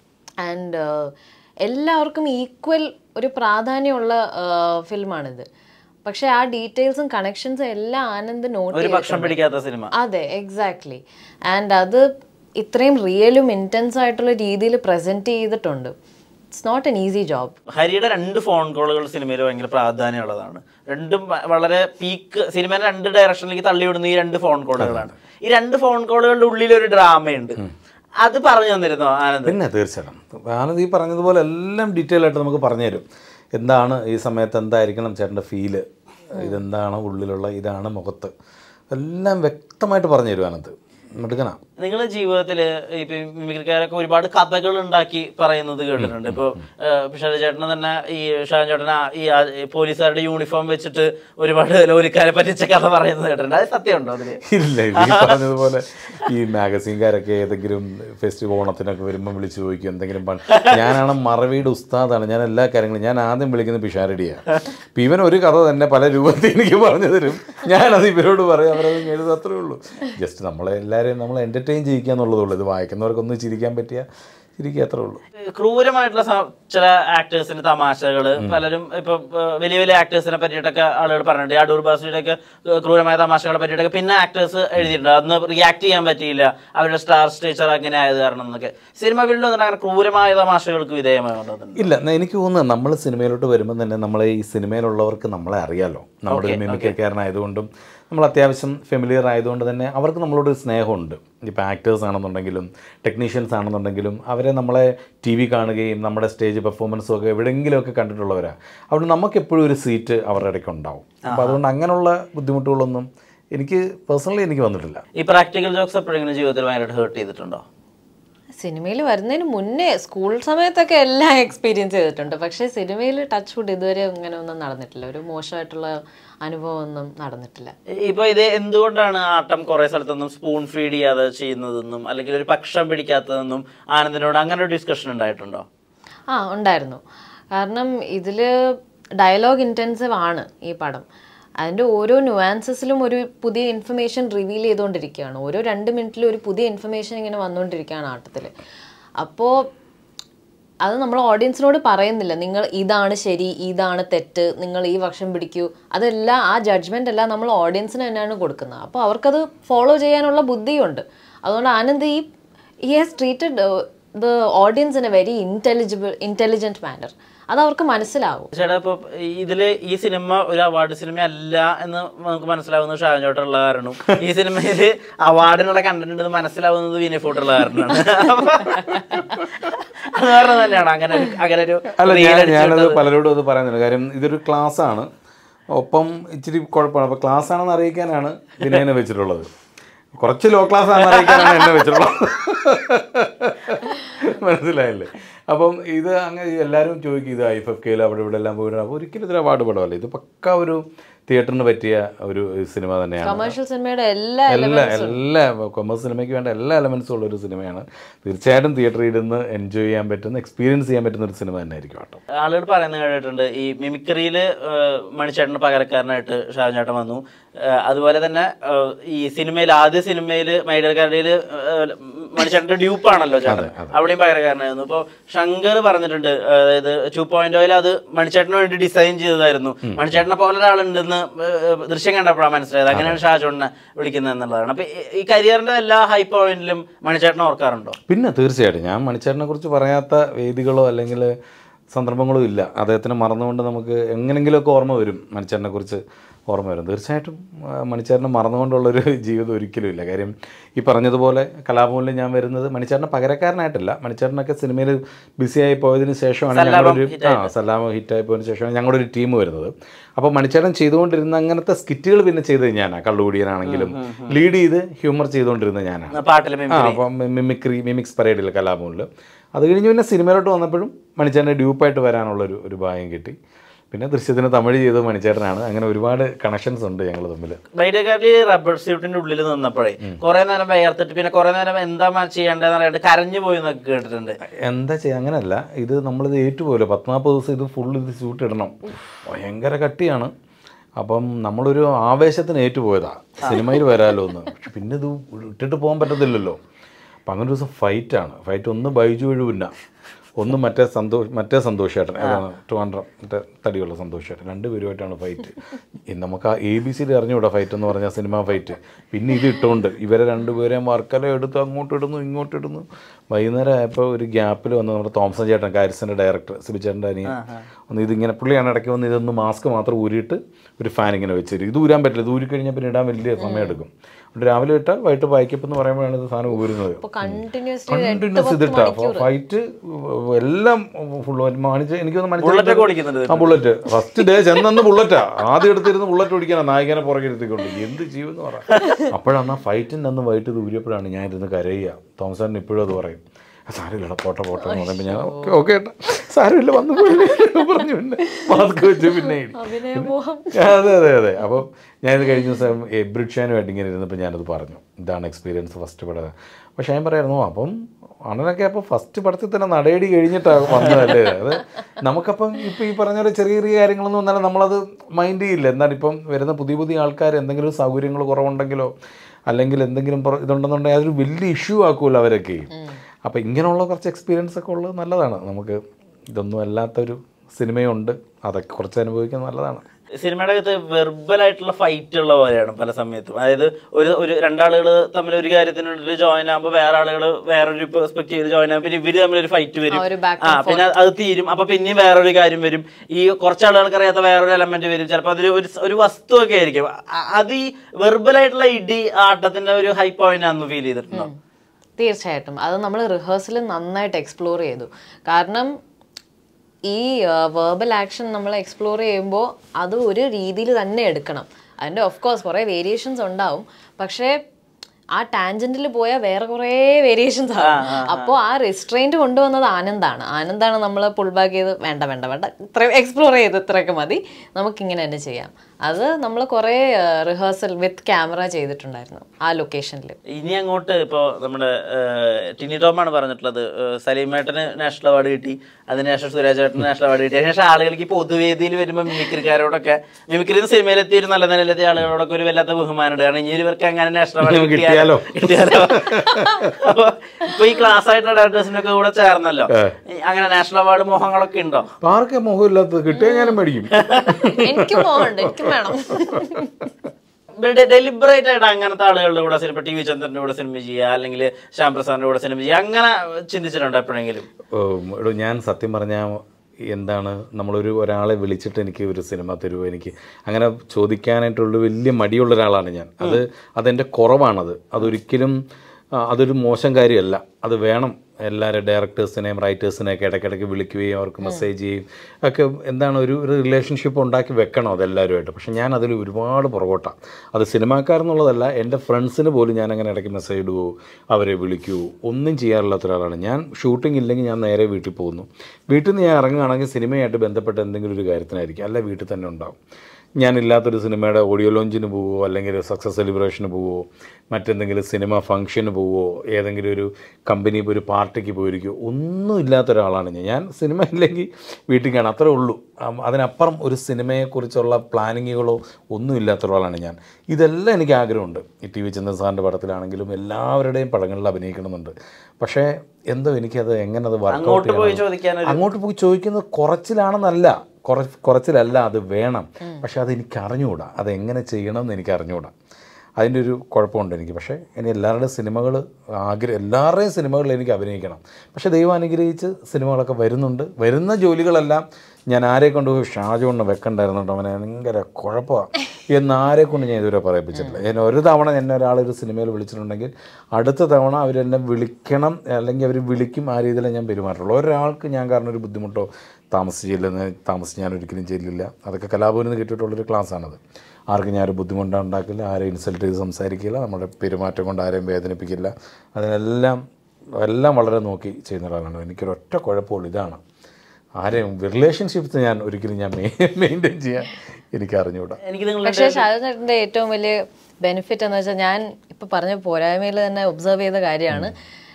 ആൻഡ് എല്ലാവർക്കും ഈക്വൽ ഒരു പ്രാധാന്യമുള്ള ഫിലിമാണിത് പക്ഷെ ആ ഡീറ്റെയിൽസും കണക്ഷൻസും എല്ലാം ആനന്ദ് നോട്ട് ഒരു പക്ഷം പിടിക്കാത്ത സിനിമ അതെ എക്സാക്ട്ലി ആൻഡ് അത് ഇത്രയും റിയലും ഇൻറ്റൻസ് ആയിട്ടുള്ള രീതിയിൽ പ്രസന്റ് ചെയ്തിട്ടുണ്ട് it's not an easy job ഹരിയുടെ രണ്ട് ഫോൺ കോളുകൾ സിനിമയിൽ ഭയങ്കര പ്രാധാന്യമുള്ളതാണ് രണ്ടും വ- വളരെ പീക്ക് സിനിമയുടെ രണ്ട് ഡയറക്ഷനിലേക്ക് തള്ളിവിടുന്ന ഈ രണ്ട് ഫോൺ കോളുകളാണ് ഈ രണ്ട് ഫോൺ കോളുകളുടെ ഉള്ളിൽ ഒരു ഡ്രാമയുണ്ട് അത് പറഞ്ഞു തന്നിരുന്നോ ആനന്ദ് പിന്നെ തീർച്ചയായിട്ടും ആനന്ദ് ഈ പറഞ്ഞതുപോലെ എല്ലാം ഡീറ്റെയിൽ ആയിട്ട് നമുക്ക് പറഞ്ഞു തരും എന്താണ് ഈ സമയത്ത് എന്തായിരിക്കണം ചേട്ടൻ്റെ ഫീല് ഇതെന്താണ് ഉള്ളിലുള്ള ഇതാണ് മുഖത്ത് എല്ലാം വ്യക്തമായിട്ട് പറഞ്ഞു തരും ആനന്ദ് മിടുക്കനാ നിങ്ങളുടെ ജീവിതത്തിൽ ഇപ്പൊ മിമിക്രിക്കാരൊക്കെ ഒരുപാട് കഥകൾ ഉണ്ടാക്കി പറയുന്നത് കേട്ടിട്ടുണ്ട് ഇപ്പൊ പിഷാര ചേട്ടന് തന്നെ ഈ ഷാൻ ചേട്ടൻ ആ- ഈ ആ- ഈ പോലീസുകാരുടെ യൂണിഫോം വെച്ചിട്ട് ഒരുപാട് ലോലിക്കാരെ പറ്റിച്ച കഥ പറയുന്നത് കേട്ടിട്ടുണ്ട് അത് സത്യമുണ്ടോ അതില് ഇല്ല ഇല്ല ഈ പറഞ്ഞതുപോലെ ഈ മാഗസീൻകാരൊക്കെ ഏതെങ്കിലും ഫെസ്റ്റിവൽ ഓണത്തിനൊക്കെ വരുമ്പോൾ വിളിച്ച് ചോദിക്കും എന്തെങ്കിലും പണി ഞാനാണ് മറവിയുടെ ഉസ്താദാണ് ഞാൻ എല്ലാ കാര്യങ്ങളും ഞാൻ ആദ്യം വിളിക്കുന്നത് പിഷാരടിയാണ് ഇപ്പം ഇവൻ ഒരു കഥ തന്നെ പല രൂപത്തിൽ എനിക്ക് പറഞ്ഞു തരും ഞാനത് ഇവരോട് പറയും അവരത് എഴുതും അത്രേ ഉള്ളൂ ജസ്റ്റ് നമ്മളെ എല്ലാവരെയും നമ്മൾ എൻ്റർടൈൻ ചെയ്യിക്കുക എന്നുള്ളതേ ഉള്ളൂ ഇത് വായിക്കുന്നവർക്കൊന്ന് ചിരിക്കാൻ പറ്റിയ ചിരിക്കുക അത്രേ ഉള്ളൂ ക്രൂരമായിട്ടുള്ള സ- ചില ആക്ടേഴ്സിന്റെ തമാശകള് പലരും ഇപ്പൊ ഏഹ്, വലിയ വലിയ ആക്ടേഴ്സിനെ പറ്റിയിട്ടൊക്കെ ആളുകൾ പറഞ്ഞിട്ടുണ്ട് അടൂർ ബാസിയുടെ ഒക്കെ ക്രൂരമായ തമാശകളെ പറ്റിയിട്ടൊക്കെ പിന്നെ ആക്ടേഴ്സ് എഴുതിയിട്ടുണ്ട് അന്ന് റിയാക്ട് ചെയ്യാൻ പറ്റിയില്ല അവരുടെ സ്റ്റാർ സ്റ്റേച്ചർ അങ്ങനെ ആയത് കാരണം എന്നൊക്കെ സിനിമ ഫീൽഡിൽ വന്നിട്ട് അങ്ങനെ ക്രൂരമായ തമാശകൾക്ക് വിധേയമാകുന്നുണ്ട് ഇല്ല ന- എനിക്ക് തോന്നുന്നത് നമ്മൾ സിനിമയിലോട്ട് വരുമ്പോൾ തന്നെ നമ്മളെ ഈ സിനിമയിലുള്ളവർക്ക് നമ്മളെ അറിയാലോ നമ്മുടെ ഒരു മിമിക്രിക്കാരനായതുകൊണ്ടും നമ്മൾ അത്യാവശ്യം ഫെമിലിയർ ആയതുകൊണ്ട് തന്നെ അവർക്ക് നമ്മളോട് ഒരു സ്നേഹമുണ്ട് ഇപ്പോൾ ആക്ടേഴ്സ് ആണെന്നുണ്ടെങ്കിലും ടെക്നീഷ്യൻസ് ആണെന്നുണ്ടെങ്കിലും അവരെ നമ്മളെ ടി വി കാണുകയും നമ്മുടെ സ്റ്റേജ് പെർഫോമൻസും ഒക്കെ എവിടെയെങ്കിലുമൊക്കെ കണ്ടിട്ടുള്ളവരാണ് അവിടെ നമുക്ക് എപ്പോഴും ഒരു സീറ്റ് അവരുടെ ഇടയ്ക്ക് ഉണ്ടാവും അപ്പോൾ അതുകൊണ്ട് അങ്ങനെയുള്ള ബുദ്ധിമുട്ടുകളൊന്നും എനിക്ക് പേഴ്സണലി എനിക്ക് വന്നിട്ടില്ല ഈ പ്രാക്ടിക്കൽ ജോക്സ് എപ്പോഴെങ്കിലും ജീവിതത്തിൽ ഭയങ്കരമായിട്ട് ഹേർട്ട് ചെയ്തിട്ടുണ്ടോ സിനിമയിൽ വരുന്നതിന് മുന്നേ സ്കൂൾ സമയത്തൊക്കെ എല്ലാം എക്സ്പീരിയൻസ് ചെയ്തിട്ടുണ്ട് പക്ഷേ സിനിമയിൽ ടച്ച് വുഡ് ഇതുവരെ അങ്ങനെ ഒന്നും നടന്നിട്ടില്ല ഒരു മോശമായിട്ടുള്ള അനുഭവം ഒന്നും നടന്നിട്ടില്ല ഇപ്പൊ ഇത് എന്തുകൊണ്ടാണ് ആട്ടം കുറെ സ്ഥലത്തൊന്നും സ്പൂൺ ഫീഡ് ചെയ്യാതെ ചെയ്യുന്നതെന്നും അല്ലെങ്കിൽ ഒരു പക്ഷം പിടിക്കാത്തതെന്നും ആനന്ദിനോട് അങ്ങനെ ഒരു ഡിസ്കഷൻ ഉണ്ടായിട്ടുണ്ടോ ആ ഉണ്ടായിരുന്നു കാരണം ഇതിൽ ഡയലോഗ് ഇൻറ്റൻസീവ് ആണ് ഈ പടം അതിൻ്റെ ഓരോ നുവാൻസസിലും ഒരു പുതിയ ഇൻഫർമേഷൻ റിവീൽ ചെയ്തുകൊണ്ടിരിക്കുകയാണ് ഓരോ രണ്ട് മിനിറ്റിലും ഒരു പുതിയ ഇൻഫർമേഷൻ ഇങ്ങനെ വന്നുകൊണ്ടിരിക്കുകയാണ് ആട്ടത്തിൽ അപ്പോൾ അത് നമ്മൾ ഓഡിയൻസിനോട് പറയുന്നില്ല നിങ്ങൾ ഇതാണ് ശരി ഇതാണ് തെറ്റ് നിങ്ങൾ ഈ പക്ഷം പിടിക്കൂ അതെല്ലാം ആ ജഡ്ജ്മെൻ്റ് എല്ലാം നമ്മൾ ഓഡിയൻസിന് തന്നെയാണ് കൊടുക്കുന്നത് അപ്പോൾ അവർക്കത് ഫോളോ ചെയ്യാനുള്ള ബുദ്ധിയുണ്ട് അതുകൊണ്ട് ആനന്ദ് ഈ he has treated the audience in a very intelligible intelligent manner അത് അവർക്ക് മനസ്സിലാവും ചേട്ടാ ഇപ്പൊ ഇതില് ഈ സിനിമ ഒരു അവാർഡ് സിനിമ അല്ല എന്ന് നമുക്ക് മനസ്സിലാവുന്നത് ഷാജൻ ചോട്ടുള്ള കാരണം ഈ സിനിമയിൽ അവാർഡിനുള്ള കണ്ടന്റ് ഉണ്ടെന്ന് മനസ്സിലാവുന്നത് വിനയ് ഫോട്ടുള്ള കാരണമാണ് അത് കാരണം തന്നെയാണ് അങ്ങനെ ഒരു അങ്ങനെ ഒരു അല്ല reel ഞാൻ അടിച്ചു ഞാനത് വിട്ടത്. പലരോടും അത് പറയുന്നില്ല കാര്യം ഇതൊരു ക്ലാസ് ആണ് ഒപ്പം ഇച്ചിരി കുഴപ്പമാണ് അപ്പോൾ ക്ലാസ് ആണെന്ന് അറിയിക്കാനാണ് വിനയനെ വെച്ചിട്ടുള്ളത് കുറച്ച് ലോ ക്ലാസ് ആണെന്ന് അറിയിക്കാനാണ് എന്നെ വെച്ചിട്ടുള്ളത് മനസ്സിലായില്ലേ അപ്പം ഇത് അങ്ങനെ എല്ലാവരും ചോദിക്കും ഇത് ഐ എഫ് എഫ് കെയിൽ അവിടെ ഇവിടെ എല്ലാം പോയിട്ട് അപ്പോൾ ഒരിക്കലും ഇതൊരു അവാർഡ് പടമല്ല ഇത് പക്ക ഒരു തിയേറ്ററിന് പറ്റിയ ഒരു സിനിമ തന്നെയാണ് കമേഴ്ഷ്യൽ സിനിമയുടെ എല്ലാ എല്ലാ എല്ലാ കൊമേഴ്സ് സിനിമയ്ക്ക് വേണ്ട എല്ലാ എലമെൻസും ഉള്ള ഒരു സിനിമയാണ് തീർച്ചയായിട്ടും തിയേറ്ററിൽ ഇരുന്ന് എൻജോയ് ചെയ്യാൻ പറ്റുന്ന എക്സ്പീരിയൻസ് ചെയ്യാൻ പറ്റുന്ന ഒരു സിനിമ തന്നെ ആയിരിക്കും കേട്ടോ ആളുകൾ പറയുന്നത് കേട്ടിട്ടുണ്ട് ഈ മിമിക്രിയിൽ മണിച്ചേട്ടന് പകരക്കാരനായിട്ട് ഷാജൻ ചേട്ടൻ വന്നു ആ, അതുപോലെ തന്നെ ആ, ഈ സിനിമയിൽ ആദ്യ സിനിമയിൽ മൈഡൽക്കാരുടെയിൽ മണിച്ചേട്ടന്റെ ഡ്യൂപ്പാണല്ലോ ചേട്ടൻ അവിടെയും പകരക്കാരനായിരുന്നു ഇപ്പോൾ ശങ്കർ പറഞ്ഞിട്ടുണ്ട് അതായത് ടു പോയിന്റ് ഓയിൽ അത് മണിച്ചേട്ടന് വേണ്ടി ഡിസൈൻ ചെയ്തതായിരുന്നു മണിച്ചേട്ടനെ പോലെ ഒരാളുണ്ടെന്ന് ആ, ദൃശ്യം കണ്ടപ്പോഴാണ് മനസ്സിലായത് അങ്ങനെയാണ് ഷാജോണിനെ വിളിക്കുന്നത് എന്നുള്ളതാണ് അപ്പൊ ഈ- ഈ കരിയറിന്റെ എല്ലാ ഹൈ പോയിന്റിലും മണിച്ചേട്ടനെ ഓർക്കാറുണ്ടോ പിന്നെ തീർച്ചയായിട്ടും ഞാൻ മണിച്ചേട്ടനെ കുറിച്ച് പറയാത്ത വേദികളോ അല്ലെങ്കിൽ സന്ദർഭങ്ങളോ ഇല്ല അദ്ദേഹത്തിന് മറന്നുകൊണ്ട് നമുക്ക് എങ്ങനെങ്കിലുമൊക്കെ ഓർമ്മ വരും മണിച്ചേട്ടനെ കുറിച്ച് ഓർമ്മ വരും തീർച്ചയായിട്ടും ആ, മണിച്ചേട്ടനെ മറന്നുകൊണ്ടുള്ളൊരു ജീവിതം ഒരിക്കലും ഇല്ല കാര്യം ഈ പറഞ്ഞതുപോലെ കലാഭവനിൽ ഞാൻ വരുന്നത് മണിച്ചേട്ടനെ പകരക്കാരനായിട്ടല്ല മണിച്ചേട്ടനൊക്കെ സിനിമയിൽ ബിസിയായി പോയതിന് ശേഷമാണ് ഞങ്ങളൊരു ആ സലാമ ഹിറ്റായി പോയതിന് ശേഷമാണ് ഞങ്ങളുടെ ഒരു ടീം വരുന്നത് അപ്പോൾ മണിച്ചേട്ടൻ ചെയ്തുകൊണ്ടിരുന്ന അങ്ങനത്തെ സ്കിറ്റുകൾ പിന്നെ ചെയ്തത് ഞാനാണ് കള്ളുകൂടിയനാണെങ്കിലും ലീഡ് ചെയ്ത് ഹ്യൂമർ ചെയ്തുകൊണ്ടിരുന്നത് ഞാനാണ് പാട്ടിലെ ആ അപ്പം മിമിക്രി മിമിക്സ് പരേഡിൽ കലാഭവനിൽ അത് കഴിഞ്ഞ് പിന്നെ സിനിമയിലോട്ട് വന്നപ്പോഴും മണിച്ചേട്ടൻ്റെ ഡ്യൂപ്പായിട്ട് വരാനുള്ളൊരു ഒരു ഭാഗ്യം കിട്ടി പിന്നെ ദൃശ്യത്തിന് തമിഴ് ചെയ്തത് മണിച്ചേട്ടനാണ് അങ്ങനെ ഒരുപാട് കണക്ഷൻസ് ഉണ്ട് ഞങ്ങൾ തമ്മിൽ റൈഡർക്കാരിൽ റബ്ബർ സ്യൂട്ടിന്റെ ഉള്ളിൽ നിന്നപ്പോഴേ കുറെ നേരം വയർത്തിട്ട് പിന്നെ കുറെ നേരം എന്താ മാ ചെയ്യേണ്ടതെന്ന് അറിയാണ്ട് കരഞ്ഞു പോയി എന്നൊക്കെ കേട്ടിട്ടുണ്ട് എന്താ ചെയ്യുക അങ്ങനെയല്ല ഇത് നമ്മളിത് ഏറ്റുപോലോ പത്നാൽപ്പത് ദിവസം ഇത് ഫുൾ ഇത് ഷൂട്ട് ഇടണം ഭയങ്കര കട്ടിയാണ് അപ്പം നമ്മളൊരു ആവേശത്തിന് ഏറ്റുപോയതാ സിനിമയിൽ വരാമല്ലോ എന്ന് പക്ഷെ പിന്നെ ഇത് ഇട്ടിട്ട് പോകാൻ പറ്റത്തില്ലല്ലോ അപ്പം അങ്ങനെ ഒരു ദിവസം ഫൈറ്റാണ് ഫൈറ്റ് ഒന്ന് ബൈജു എഴുപിന്ന ഒന്ന് മറ്റേ സന്തോഷ് മറ്റേ സന്തോഷേട്ടൻ ഏതാണ് ട്രിവാൻഡ്രം മറ്റേ തടിയുള്ള സന്തോഷേട്ടൻ രണ്ടുപേരുമായിട്ടാണ് ഫൈറ്റ് നമുക്ക് ആ എ ബി സിയിൽ അറിഞ്ഞുകൂടാ ഫൈറ്റ് എന്ന് പറഞ്ഞാൽ സിനിമ ഫൈറ്റ് പിന്നെ ഇത് ഇട്ടുകൊണ്ട് ഇവരെ രണ്ടുപേരെയും വർക്കല എടുത്ത് അങ്ങോട്ട് ഇടുന്നു ഇങ്ങോട്ട് ഇടുന്നു വൈകുന്നേരം ആയപ്പോൾ ഒരു ഗ്യാപ്പിൽ വന്ന് നമ്മുടെ തോമസൻ ചേട്ടൻ കാരിസിൻ്റെ ഡയറക്ടർ സിബിച്ചേട്ടൻ്റെ അനിയൻ ഒന്ന് ഇതിങ്ങനെ പുള്ളിയാണ് ഇടയ്ക്ക് വന്ന് ഇതൊന്ന് മാസ്ക് മാത്രം ഊരിയിട്ട് ഒരു ഫാൻ ഇങ്ങനെ വെച്ചിട്ട് ഇത് ഊരാൻ പറ്റില്ല ഇത് ഊരി കഴിഞ്ഞാൽ പിന്നെ ഇടാൻ വലിയ സമയം എടുക്കും അതുകൊണ്ട് രാവിലെ ഇട്ടാൽ വൈകിട്ട് വായിക്കപ്പ് എന്ന് പറയുമ്പോഴാണ് ഇത് സാധനം ഊരുന്നത് അപ്പൊ കണ്ടിന്യൂസ്ലി കണ്ടിന്യൂസ് ഇതിട്ടാ അപ്പോൾ ഫൈറ്റ് എല്ലാം ഫുൾ മാണിച്ച് എനിക്കൊന്ന് ബുള്ളറ്റ് ഒക്കെ ഓടിക്കുന്നുണ്ട് ആ ബുള്ളറ്റ് ഫസ്റ്റ് ഡേ ചെന്നന്ന് ബുള്ളറ്റാ ആദ്യം എടുത്തിരുന്ന് ബുള്ളറ്റ് ഓടിക്കാനാ നായികനെ പുറകെ എടുത്തിക്കൊണ്ട് എന്ത് ചെയ്യുമെന്ന് പറ അപ്പോഴാണ് ആ ഫൈറ്റിൻ്റെ അന്ന് വൈകിട്ട് ഇത് ഊരിയപ്പോഴാണ് ഞാൻ ഇരുന്ന് കരയുക തോമസാറിന് ഇപ്പോഴും അത് പറയും "ആ, സാരമില്ലടാ പോട്ടെ പോട്ടെ എന്ന് പറയുമ്പോൾ ഞാൻ ഓക്കെ ഓക്കെ ഏട്ടാ സാരമില്ല വന്നു പോയി പറഞ്ഞു പിന്നെ മാസ്ക് വെച്ച് പിന്നെ ഇടി. അഭിനയമോഹം അതെ അതെ അതെ അപ്പോൾ ഞാനിത് കഴിഞ്ഞ ദിവസം എബ്രിഡ് ഷാനുമായിട്ട് ഇങ്ങനെ ഇരുന്നപ്പോൾ ഞാനത് പറഞ്ഞു ഇതാണ് എക്സ്പീരിയൻസ് ഫസ്റ്റ് പടം പക്ഷേ ഞാൻ പറയായിരുന്നു അപ്പം അണ്ണനൊക്കെ അപ്പോൾ ഫസ്റ്റ് പടത്തിൽ തന്നെ നടയടി കഴിഞ്ഞിട്ടാണ് വന്നതല്ലേ അത് നമുക്കപ്പം ഇപ്പോൾ ഈ പറഞ്ഞ പോലെ ചെറിയ ചെറിയ കാര്യങ്ങളൊന്നും വന്നാലും നമ്മളത് മൈൻഡ് ചെയ്യില്ല എന്നാൽ ഇപ്പം വരുന്ന പുതിയ പുതിയ ആൾക്കാർ എന്തെങ്കിലും സൗകര്യങ്ങൾ കുറവുണ്ടെങ്കിലോ അല്ലെങ്കിൽ എന്തെങ്കിലും പുറ- ഇതുണ്ടെന്നുണ്ടെങ്കിൽ അതൊരു വലിയ ഇഷ്യൂ ആക്കുമല്ലോ അവരൊക്കെ അപ്പോൾ ഇങ്ങനെയുള്ള കുറച്ച് എക്സ്പീരിയൻസ് ഒക്കെ ഉള്ളത് നല്ലതാണ് നമുക്ക് ഇതൊന്നും അല്ലാത്തൊരു സിനിമയുണ്ട് അതൊക്കെ കുറച്ച് അനുഭവിക്കാൻ നല്ലതാണ് സിനിമയുടെ അകത്ത് വെർബൽ ആയിട്ടുള്ള ഫൈറ്റ് ഉള്ള പോലെയാണ് പല സമയത്തും അതായത് ഒരു ഒരു രണ്ടാളുകൾ തമ്മിൽ ഒരു കാര്യത്തിനുള്ളിൽ ജോയിൻ ആകുമ്പോൾ വേറെ ആളുകൾ വേറൊരു പെർസ്പെക്റ്റീവ് ജോയിൻ ആകുമ്പോൾ പിന്നെ ഇവര് തമ്മിൽ ഒരു ഫൈറ്റ് വരും ആ, ഒരു back ആ പിന്നെ അത് തീരും അപ്പൊ പിന്നെയും വേറൊരു കാര്യം വരും ഈ കുറച്ച് ആളുകൾക്ക് അറിയാത്ത വേറൊരു എലമെന്റ് വരും ചിലപ്പോൾ അതിൽ ഒരു ഒരു വസ്തു ഒക്കെ ആയിരിക്കും അ- അത് ഈ വെർബൽ ആയിട്ടുള്ള ഇടി ആട്ടത്തിന്റെ ഒരു ഹൈ പോയിന്റ് ആണെന്ന് ഫീൽ ചെയ്തിട്ടുണ്ടോ തീർച്ചയായിട്ടും അത് നമ്മൾ റിഹേഴ്സൽ നന്നായിട്ട് എക്സ്പ്ലോർ ചെയ്തു കാരണം ഈ വേർബൽ ആക്ഷൻ നമ്മൾ എക്സ്പ്ലോർ ചെയ്യുമ്പോൾ അത് ഒരു രീതിയിൽ തന്നെ എടുക്കണം അതിൻ്റെ ഓഫ് കോഴ്സ് കുറേ വേരിയേഷൻസ് ഉണ്ടാവും പക്ഷേ ആ ടാൻജന്റിൽ പോയാൽ വേറെ കുറേ വേരിയേഷൻസ് ആവും അപ്പോൾ ആ റിസ്ട്രെയിൻറ്റ് കൊണ്ടുവന്നത് ആനന്ദാണ് ആനന്ദാണ് നമ്മൾ പുൾ ബാക്ക് ചെയ്ത് വേണ്ട വേണ്ട വേണ്ട ഇത്ര എക്സ്പ്ലോർ ചെയ്ത് ഇത്രയൊക്കെ മതി നമുക്കിങ്ങനെ തന്നെ ചെയ്യാം അത് നമ്മൾ കുറേ റിഹേഴ്സൽ വിത്ത് ക്യാമറ ചെയ്തിട്ടുണ്ടായിരുന്നു ആ ലൊക്കേഷനിൽ ഇനി അങ്ങോട്ട് ഇപ്പോൾ നമ്മുടെ ഏഹ്, ടിനി ടോമാണ് പറഞ്ഞിട്ടുള്ളത് ഏഹ്, സലീമേട്ടന് നാഷണൽ അവാർഡ് കിട്ടി അതിനുശേഷം സുരാജ് ഏട്ടന് നാഷണൽ അവാർഡ് കിട്ടി അതിനുശേഷം ആളുകൾക്ക് ഈ പൊതുവേദിയിൽ വരുമ്പോൾ മിമിക്രിക്കാരോടൊക്കെ മിമിക്രി സിനിമയിലെത്തി ഒരു നല്ല നിലയിലെത്തിയ ആളുകളോടൊക്കെ ഒരു വല്ലാത്ത ബഹുമാനമുണ്ട് കാരണം ഇനി ഇവർക്ക് അങ്ങനെ നാഷണൽ അവാർഡ് കിട്ടിയാലോ? കിട്ടിയാലോ അപ്പൊ ഇപ്പൊ ഈ ക്ലാസ് ആയിട്ടുള്ള ഡയറക്ടേഴ്സിനൊക്കെ കൂടെ ചേർന്നല്ലോ ഈ അങ്ങനെ നാഷണൽ അവാർഡ് മോഹങ്ങളൊക്കെ ഉണ്ടോ അപ്പൊ ആർക്കെ മോഹമില്ലാത്തത് കിട്ടിയാൽ ഞാനും മേടിക്കും എനിക്കും പോകണ്ട് എനിക്കും വേണം ഡെലിബറേറ്റ് ആയിട്ട് അങ്ങനത്തെ ആളുകളുടെ കൂടെ സിനിമ ടി വി ചന്ദ്രന്റെ കൂടെ സിനിമ ചെയ്യുക അല്ലെങ്കിൽ ശ്യാം പ്രസാദിന്റെ കൂടെ സിനിമ ചെയ്യുക അങ്ങനെ ചിന്തിച്ചിട്ടുണ്ടോ എപ്പോഴെങ്കിലും ഉം, എടോ ഞാൻ സത്യം പറഞ്ഞാൽ എന്താണ് നമ്മളൊരു ഒരാളെ വിളിച്ചിട്ട് എനിക്ക് ഒരു സിനിമ തരുമോ എനിക്ക് അങ്ങനെ ചോദിക്കാനായിട്ടുള്ള വലിയ മടിയുള്ള ഒരാളാണ് ഞാൻ അത് അതെൻ്റെ കുറവാണത് അതൊരിക്കലും ആ, അതൊരു മോശം കാര്യമല്ല അത് വേണം എല്ലാവരും ഡയറക്ടേഴ്സിനെയും റൈറ്റേഴ്സിനെയൊക്കെ ഇടയ്ക്കിടയ്ക്ക് വിളിക്കുകയും അവർക്ക് മെസ്സേജ് ചെയ്യും ഒക്കെ എന്താണ് ഒരു ഒരു റിലേഷൻഷിപ്പ് ഉണ്ടാക്കി വെക്കണം അതെല്ലാവരുമായിട്ട് പക്ഷേ ഞാൻ അതിൽ ഒരുപാട് പുറകോട്ടാണ് അത് സിനിമാക്കാരെന്നുള്ളതല്ല എൻ്റെ ഫ്രണ്ട്സിന് പോലും ഞാൻ അങ്ങനെ ഇടയ്ക്ക് മെസ്സേജ് ഇടുവോ അവരെ വിളിക്കുവോ ഒന്നും ചെയ്യാറില്ലാത്ത ഒരാളാണ് ഞാൻ ഷൂട്ടിംഗ് ഇല്ലെങ്കിൽ ഞാൻ നേരെ വീട്ടിൽ പോകുന്നു വീട്ടിൽ നിന്ന് ഞാൻ ഇറങ്ങുകയാണെങ്കിൽ സിനിമയായിട്ട് ബന്ധപ്പെട്ട എന്തെങ്കിലും ഒരു കാര്യത്തിനായിരിക്കും അല്ല വീട്ടിൽ തന്നെ ഉണ്ടാവും ഞാനില്ലാത്തൊരു സിനിമയുടെ ഓഡിയോ ലോഞ്ചിന് പോവോ അല്ലെങ്കിൽ സക്സസ് സെലിബ്രേഷന് പോവോ മറ്റെന്തെങ്കിലും സിനിമ ഫംഗ്ഷന് പോവോ ഏതെങ്കിലും ഒരു കമ്പനി ഒരു പാർട്ടിക്ക് പോയിരിക്കുമോ ഒന്നും ഇല്ലാത്ത ഒരാളാണ് ഞാൻ ഞാൻ സിനിമ ഇല്ലെങ്കിൽ വീട്ടിൽ കാണാം അത്രേ ഉള്ളൂ അം- അതിനപ്പുറം ഒരു സിനിമയെക്കുറിച്ചുള്ള പ്ലാനിങ്ങുകളോ ഒന്നും ഇല്ലാത്ത ഒരാളാണ് ഞാൻ ഇതെല്ലാം എനിക്ക് ആഗ്രഹമുണ്ട് ഈ ടി വി ചന്ദ്രൻ സാറിൻ്റെ പടത്തിലാണെങ്കിലും എല്ലാവരുടെയും പടങ്ങളിൽ അഭിനയിക്കണമെന്നുണ്ട് പക്ഷേ എന്തോ എനിക്കത് എങ്ങനെ അത് വർക്കൗട്ട് അങ്ങോട്ട് പോയി ചോദിക്കാനൊരു അങ്ങോട്ട് പോയി ചോദിക്കുന്നത് കുറച്ചിലാണെന്നല്ല കുറ കുറച്ചിലല്ല അത് വേണം പക്ഷെ അത് എനിക്ക് അറിഞ്ഞുകൂടാ അത് എങ്ങനെ ചെയ്യണം എന്ന് എനിക്ക് അറിഞ്ഞുകൂടാ അതിൻ്റെ ഒരു കുഴപ്പമുണ്ട് എനിക്ക് പക്ഷേ ഇനി എല്ലാവരുടെയും സിനിമകൾ ആഗ്രഹം എല്ലാവരുടെയും സിനിമകളിൽ എനിക്ക് അഭിനയിക്കണം പക്ഷേ ദൈവം അനുഗ്രഹിച്ച് സിനിമകളൊക്കെ വരുന്നുണ്ട് വരുന്ന ജോലികളെല്ലാം ഞാൻ ആരെ കൊണ്ട് ഷാജോണിനെ വെക്കണ്ടായിരുന്നു കേട്ടോ അവനെ ഭയങ്കര കുഴപ്പമാണ് എന്ന് ആരെ കൊണ്ട് ഞാൻ ഇതുവരെ പറയിപ്പിച്ചിട്ടില്ല ഞാൻ ഒരു തവണ എന്നെ ഒരാൾ ഒരു സിനിമയിൽ വിളിച്ചിട്ടുണ്ടെങ്കിൽ അടുത്ത തവണ അവരെന്നെ വിളിക്കണം അല്ലെങ്കിൽ അവർ വിളിക്കും ആ രീതിയിലേ ഞാൻ പെരുമാറുള്ളൂ ഒരാൾക്ക് ഞാൻ കാരണം ഒരു ബുദ്ധിമുട്ടോ താമസിച്ചില്ലെന്ന് താമസിച്ച് ഞാൻ ഒരിക്കലും ചെയ്യില്ല അതൊക്കെ കലാഭവനിൽ നിന്ന് കിട്ടിയിട്ടുള്ളൊരു ക്ലാസ്സാണത് ആർക്കും ഞാൻ ഒരു ബുദ്ധിമുട്ട് ഉണ്ടാക്കില്ല ആരെയും ഇൻസൾട്ട് ചെയ്ത് സംസാരിക്കില്ല നമ്മുടെ പെരുമാറ്റം കൊണ്ട് ആരെയും വേദനിപ്പിക്കില്ല അതിനെല്ലാം എല്ലാം വളരെ നോക്കി ചെയ്യുന്ന ഒരാളാണ് എനിക്കൊരൊറ്റ കുഴപ്പമുള്ളൂ ഇതാണ് ആരെയും റിലേഷൻഷിപ്സ് ഞാൻ ഒരിക്കലും ഞാൻ മെയിൻറ്റെയിൻ ചെയ്യാൻ എനിക്ക് അറിഞ്ഞുകൂടാ എനിക്ക് നിങ്ങളുടെ പക്ഷേ ഷാജു ചേട്ടൻ്റെ ഏറ്റവും വലിയ ബെനിഫിറ്റ് എന്ന് വെച്ചാൽ ഞാൻ ഇപ്പൊ പറഞ്ഞ പോരായ്മയിൽ തന്നെ ഒബ്സർവ് ചെയ്ത കാര്യമാണ്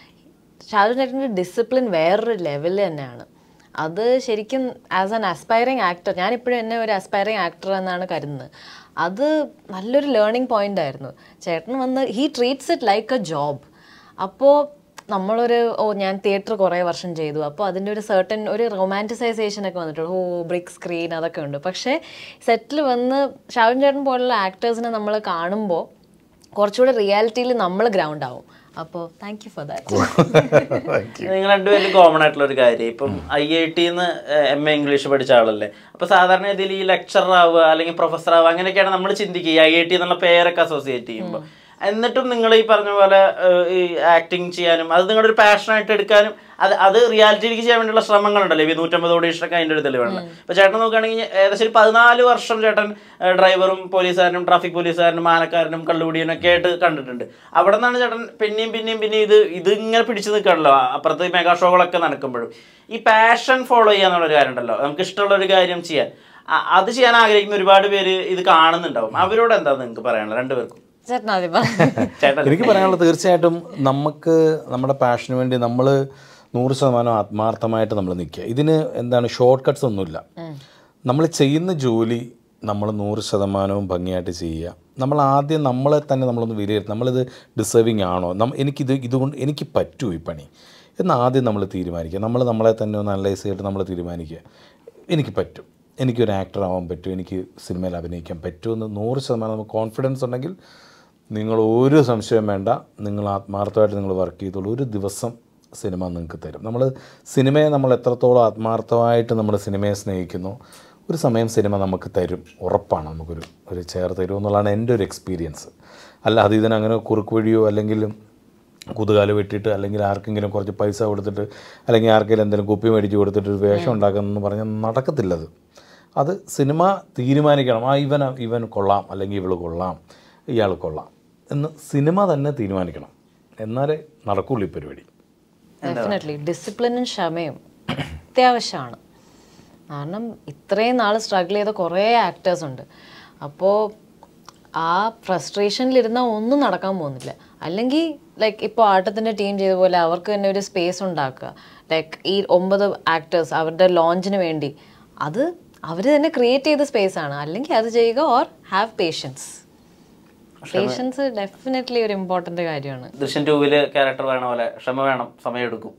ഷാജു ചേട്ടൻ്റെ ഡിസിപ്ലിൻ വേറൊരു ലെവലിൽ തന്നെയാണ് അത് ശരിക്കും ആസ് ആൻ അസ്പയറിങ് ആക്ടർ ഞാനിപ്പോഴും എന്നെ ഒരു അസ്പയറിങ് ആക്ടർ എന്നാണ് കരുതുന്നത് അത് നല്ലൊരു ലേണിംഗ് പോയിന്റ് ആയിരുന്നു ചേട്ടൻ വന്ന് he treats it like a job അപ്പോൾ നമ്മളൊരു ഓ ഞാൻ തിയേറ്റർ കുറേ വർഷം ചെയ്തു അപ്പോൾ അതിൻ്റെ ഒരു സർട്ടൻ ഒരു റൊമാൻറ്റിസൈസേഷൻ ഒക്കെ വന്നിട്ടുണ്ട് ഓ ബ്രിക്ക് സ്ക്രീൻ അതൊക്കെ ഉണ്ട് പക്ഷേ സെറ്റിൽ വന്ന് ഷാവിൻ ചേട്ടൻ പോലുള്ള ആക്ടേഴ്സിനെ നമ്മൾ കാണുമ്പോൾ കുറച്ചുകൂടെ റിയാലിറ്റിയിൽ നമ്മൾ ഗ്രൗണ്ട് ആവും അപ്പോൾ താങ്ക് യു ഫോർ ദാറ്റ് നിങ്ങൾ രണ്ടുപേരും കോമൺ ആയിട്ടുള്ള ഒരു കാര്യം ഇപ്പം ഐ ഐ ടിന്ന് എം എ ഇംഗ്ലീഷ് പഠിച്ച ആളല്ലേ അപ്പൊ സാധാരണ ഇതിൽ ഈ ലെക്ചറർ ആവുക അല്ലെങ്കിൽ പ്രൊഫസർ ആവുക അങ്ങനെയൊക്കെയാണ് നമ്മൾ ചിന്തിക്കുക ഐ ഐ ടി എന്നുള്ള പേരൊക്കെ അസോസിയേറ്റ് ചെയ്യുമ്പോൾ എന്നിട്ടും നിങ്ങൾ ഈ പറഞ്ഞ പോലെ ഏഹ്, ഈ ആക്ടിങ് ചെയ്യാനും അത് നിങ്ങളുടെ ഒരു പാഷനായിട്ട് എടുക്കാനും അത് അത് റിയാലിറ്റിയിലേക്ക് ചെയ്യാൻ വേണ്ടിയുള്ള ശ്രമങ്ങളുണ്ടല്ലോ ഈ നൂറ്റമ്പത് ഓഡീഷനൊക്കെ അതിൻ്റെ ഒരു തെളിവാണ് ഇപ്പൊ ചേട്ടൻ നോക്കുകയാണെങ്കിൽ ഏകദേശം ഒരു പതിനാല് വർഷം ചേട്ടൻ ഏഹ്, ഡ്രൈവറും പോലീസുകാരനും ട്രാഫിക് പോലീസുകാരനും മാനക്കാരനും കള്ളുപിടിയനും ഒക്കെ ആയിട്ട് കണ്ടിട്ടുണ്ട് അവിടെ നിന്നാണ് ചേട്ടൻ പിന്നെയും പിന്നെയും പിന്നെയും ഇത് ഇത് ഇങ്ങനെ പിടിച്ചു നിൽക്കണല്ലോ അപ്പുറത്ത് ഈ മെഗാ ഷോകളൊക്കെ നടക്കുമ്പോഴും ഈ പാഷൻ ഫോളോ ചെയ്യാന്നുള്ള ഒരു കാര്യം ഉണ്ടല്ലോ നമുക്ക് ഇഷ്ടമുള്ള ഒരു കാര്യം ചെയ്യാൻ അ- അത് ചെയ്യാൻ ആഗ്രഹിക്കുന്ന ഒരുപാട് പേര് ഇത് കാണുന്നുണ്ടാവും അവരോട് എന്താ നിങ്ങൾക്ക് പറയാനുള്ളത് രണ്ടുപേർക്കും ചേട്ടൻ ആദ്യം പറഞ്ഞു ചേട്ടൻ എനിക്ക് പറയാനുള്ളത് തീർച്ചയായിട്ടും നമുക്ക് നമ്മുടെ പാഷന് വേണ്ടി നമ്മൾ നൂറ് ശതമാനം ആത്മാർത്ഥമായിട്ട് നമ്മൾ നിൽക്കുക ഇതിന് എന്താണ് ഷോർട്ട് കട്ട്സ് ഒന്നുമില്ല നമ്മൾ ചെയ്യുന്ന ജോലി നമ്മൾ നൂറ് ശതമാനവും ഭംഗിയായിട്ട് ചെയ്യുക നമ്മൾ ആദ്യം നമ്മളെ തന്നെ നമ്മളൊന്ന് വിലയിരുത്തും നമ്മളിത് ഡിസേർവിങ് ആണോ നം എനിക്കിത് ഇതുകൊണ്ട് എനിക്ക് പറ്റുമോ ഈ പണി എന്ന് ആദ്യം നമ്മൾ തീരുമാനിക്കുക നമ്മൾ നമ്മളെ തന്നെ ഒന്ന് അനലൈസ് ചെയ്തിട്ട് നമ്മൾ തീരുമാനിക്കുക എനിക്ക് പറ്റും എനിക്കൊരു ആക്ടർ ആവാൻ പറ്റും എനിക്ക് സിനിമയിൽ അഭിനയിക്കാൻ പറ്റുമെന്ന് നൂറ് ശതമാനം നമുക്ക് കോൺഫിഡൻസ് ഉണ്ടെങ്കിൽ നിങ്ങൾ ഒരു സംശയം വേണ്ട നിങ്ങൾ ആത്മാർത്ഥമായിട്ട് നിങ്ങൾ വർക്ക് ചെയ്തോളൂ ഒരു ദിവസം സിനിമ നിങ്ങൾക്ക് തരും നമ്മൾ സിനിമയെ നമ്മൾ എത്രത്തോളം ആത്മാർത്ഥമായിട്ട് നമ്മൾ സിനിമയെ സ്നേഹിക്കുന്നു ഒരു സമയം സിനിമ നമുക്ക് തരും ഉറപ്പാണ് നമുക്കൊരു ഒരു ചെയർ തരും എന്നുള്ളതാണ് എൻ്റെ ഒരു എക്സ്പീരിയൻസ് അല്ല അത് ഇതിനങ്ങനെ കുറുക്ക് വഴിയോ അല്ലെങ്കിൽ കുതുകാല് വെട്ടിയിട്ട് അല്ലെങ്കിൽ ആർക്കെങ്കിലും കുറച്ച് പൈസ കൊടുത്തിട്ട് അല്ലെങ്കിൽ ആർക്കെങ്കിലും എന്തെങ്കിലും കുപ്പി മേടിച്ച് കൊടുത്തിട്ട് ഒരു വേഷം ഉണ്ടാക്കാമെന്ന് പറഞ്ഞാൽ നടക്കത്തില്ലത് അത് സിനിമ തീരുമാനിക്കണം ആ ഇവൻ ഇവൻ കൊള്ളാം അല്ലെങ്കിൽ ഇവൾ കൊള്ളാം ഇയാൾ കൊള്ളാം എന്ന് സിനിമ തന്നെ തീരുമാനിക്കണം എന്നാലേ നടക്കുള്ളൂ ഈ പരിപാടി ഡെഫിനറ്റ്ലി ഡിസിപ്ലിനും ക്ഷമയും അത്യാവശ്യമാണ് കാരണം ഇത്രയും നാൾ സ്ട്രഗിൾ ചെയ്ത കുറേ ആക്ടേഴ്സ് ഉണ്ട് അപ്പോൾ ആ ഫ്രസ്ട്രേഷനിലിരുന്നാൽ ഒന്നും നടക്കാൻ പോകുന്നില്ല അല്ലെങ്കിൽ ലൈക്ക് ഇപ്പോൾ ആട്ടത്തിൻ്റെ ടീം ചെയ്ത പോലെ അവർക്ക് തന്നെ ഒരു സ്പേസ് ഉണ്ടാക്കുക ലൈക്ക് ഈ ഒമ്പത് ആക്ടേഴ്സ് അവരുടെ ലോഞ്ചിന് വേണ്ടി അത് അവർ തന്നെ ക്രിയേറ്റ് ചെയ്ത സ്പേസ് ആണ് അല്ലെങ്കിൽ അത് ചെയ്യുക or have patience patience definitely ഒരു ഇമ്പോർട്ടൻ്റ് കാര്യമാണ് ദൃശ്യം ടൂവില് ക്യാരക്ടർ വേണ പോലെ ക്ഷമ വേണം സമയമെടുക്കും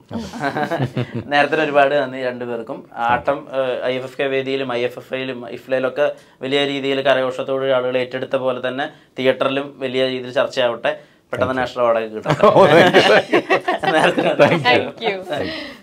നേരത്തെ ഒരുപാട് നന്ദി രണ്ടുപേർക്കും Aattam I F F K വേദിയിലും ഐ എഫ് എഫ് ഐയിലും ഇഫ്ലയിലൊക്കെ വലിയ രീതിയിൽ കരഘോഷത്തോട് ആളുകൾ ഏറ്റെടുത്ത പോലെ തന്നെ തിയേറ്ററിലും വലിയ രീതിയിൽ ചർച്ചയാവട്ടെ പെട്ടെന്ന് നാഷണൽ അവാർഡൊക്കെ കിട്ടും നേരത്തെ താങ്ക് യു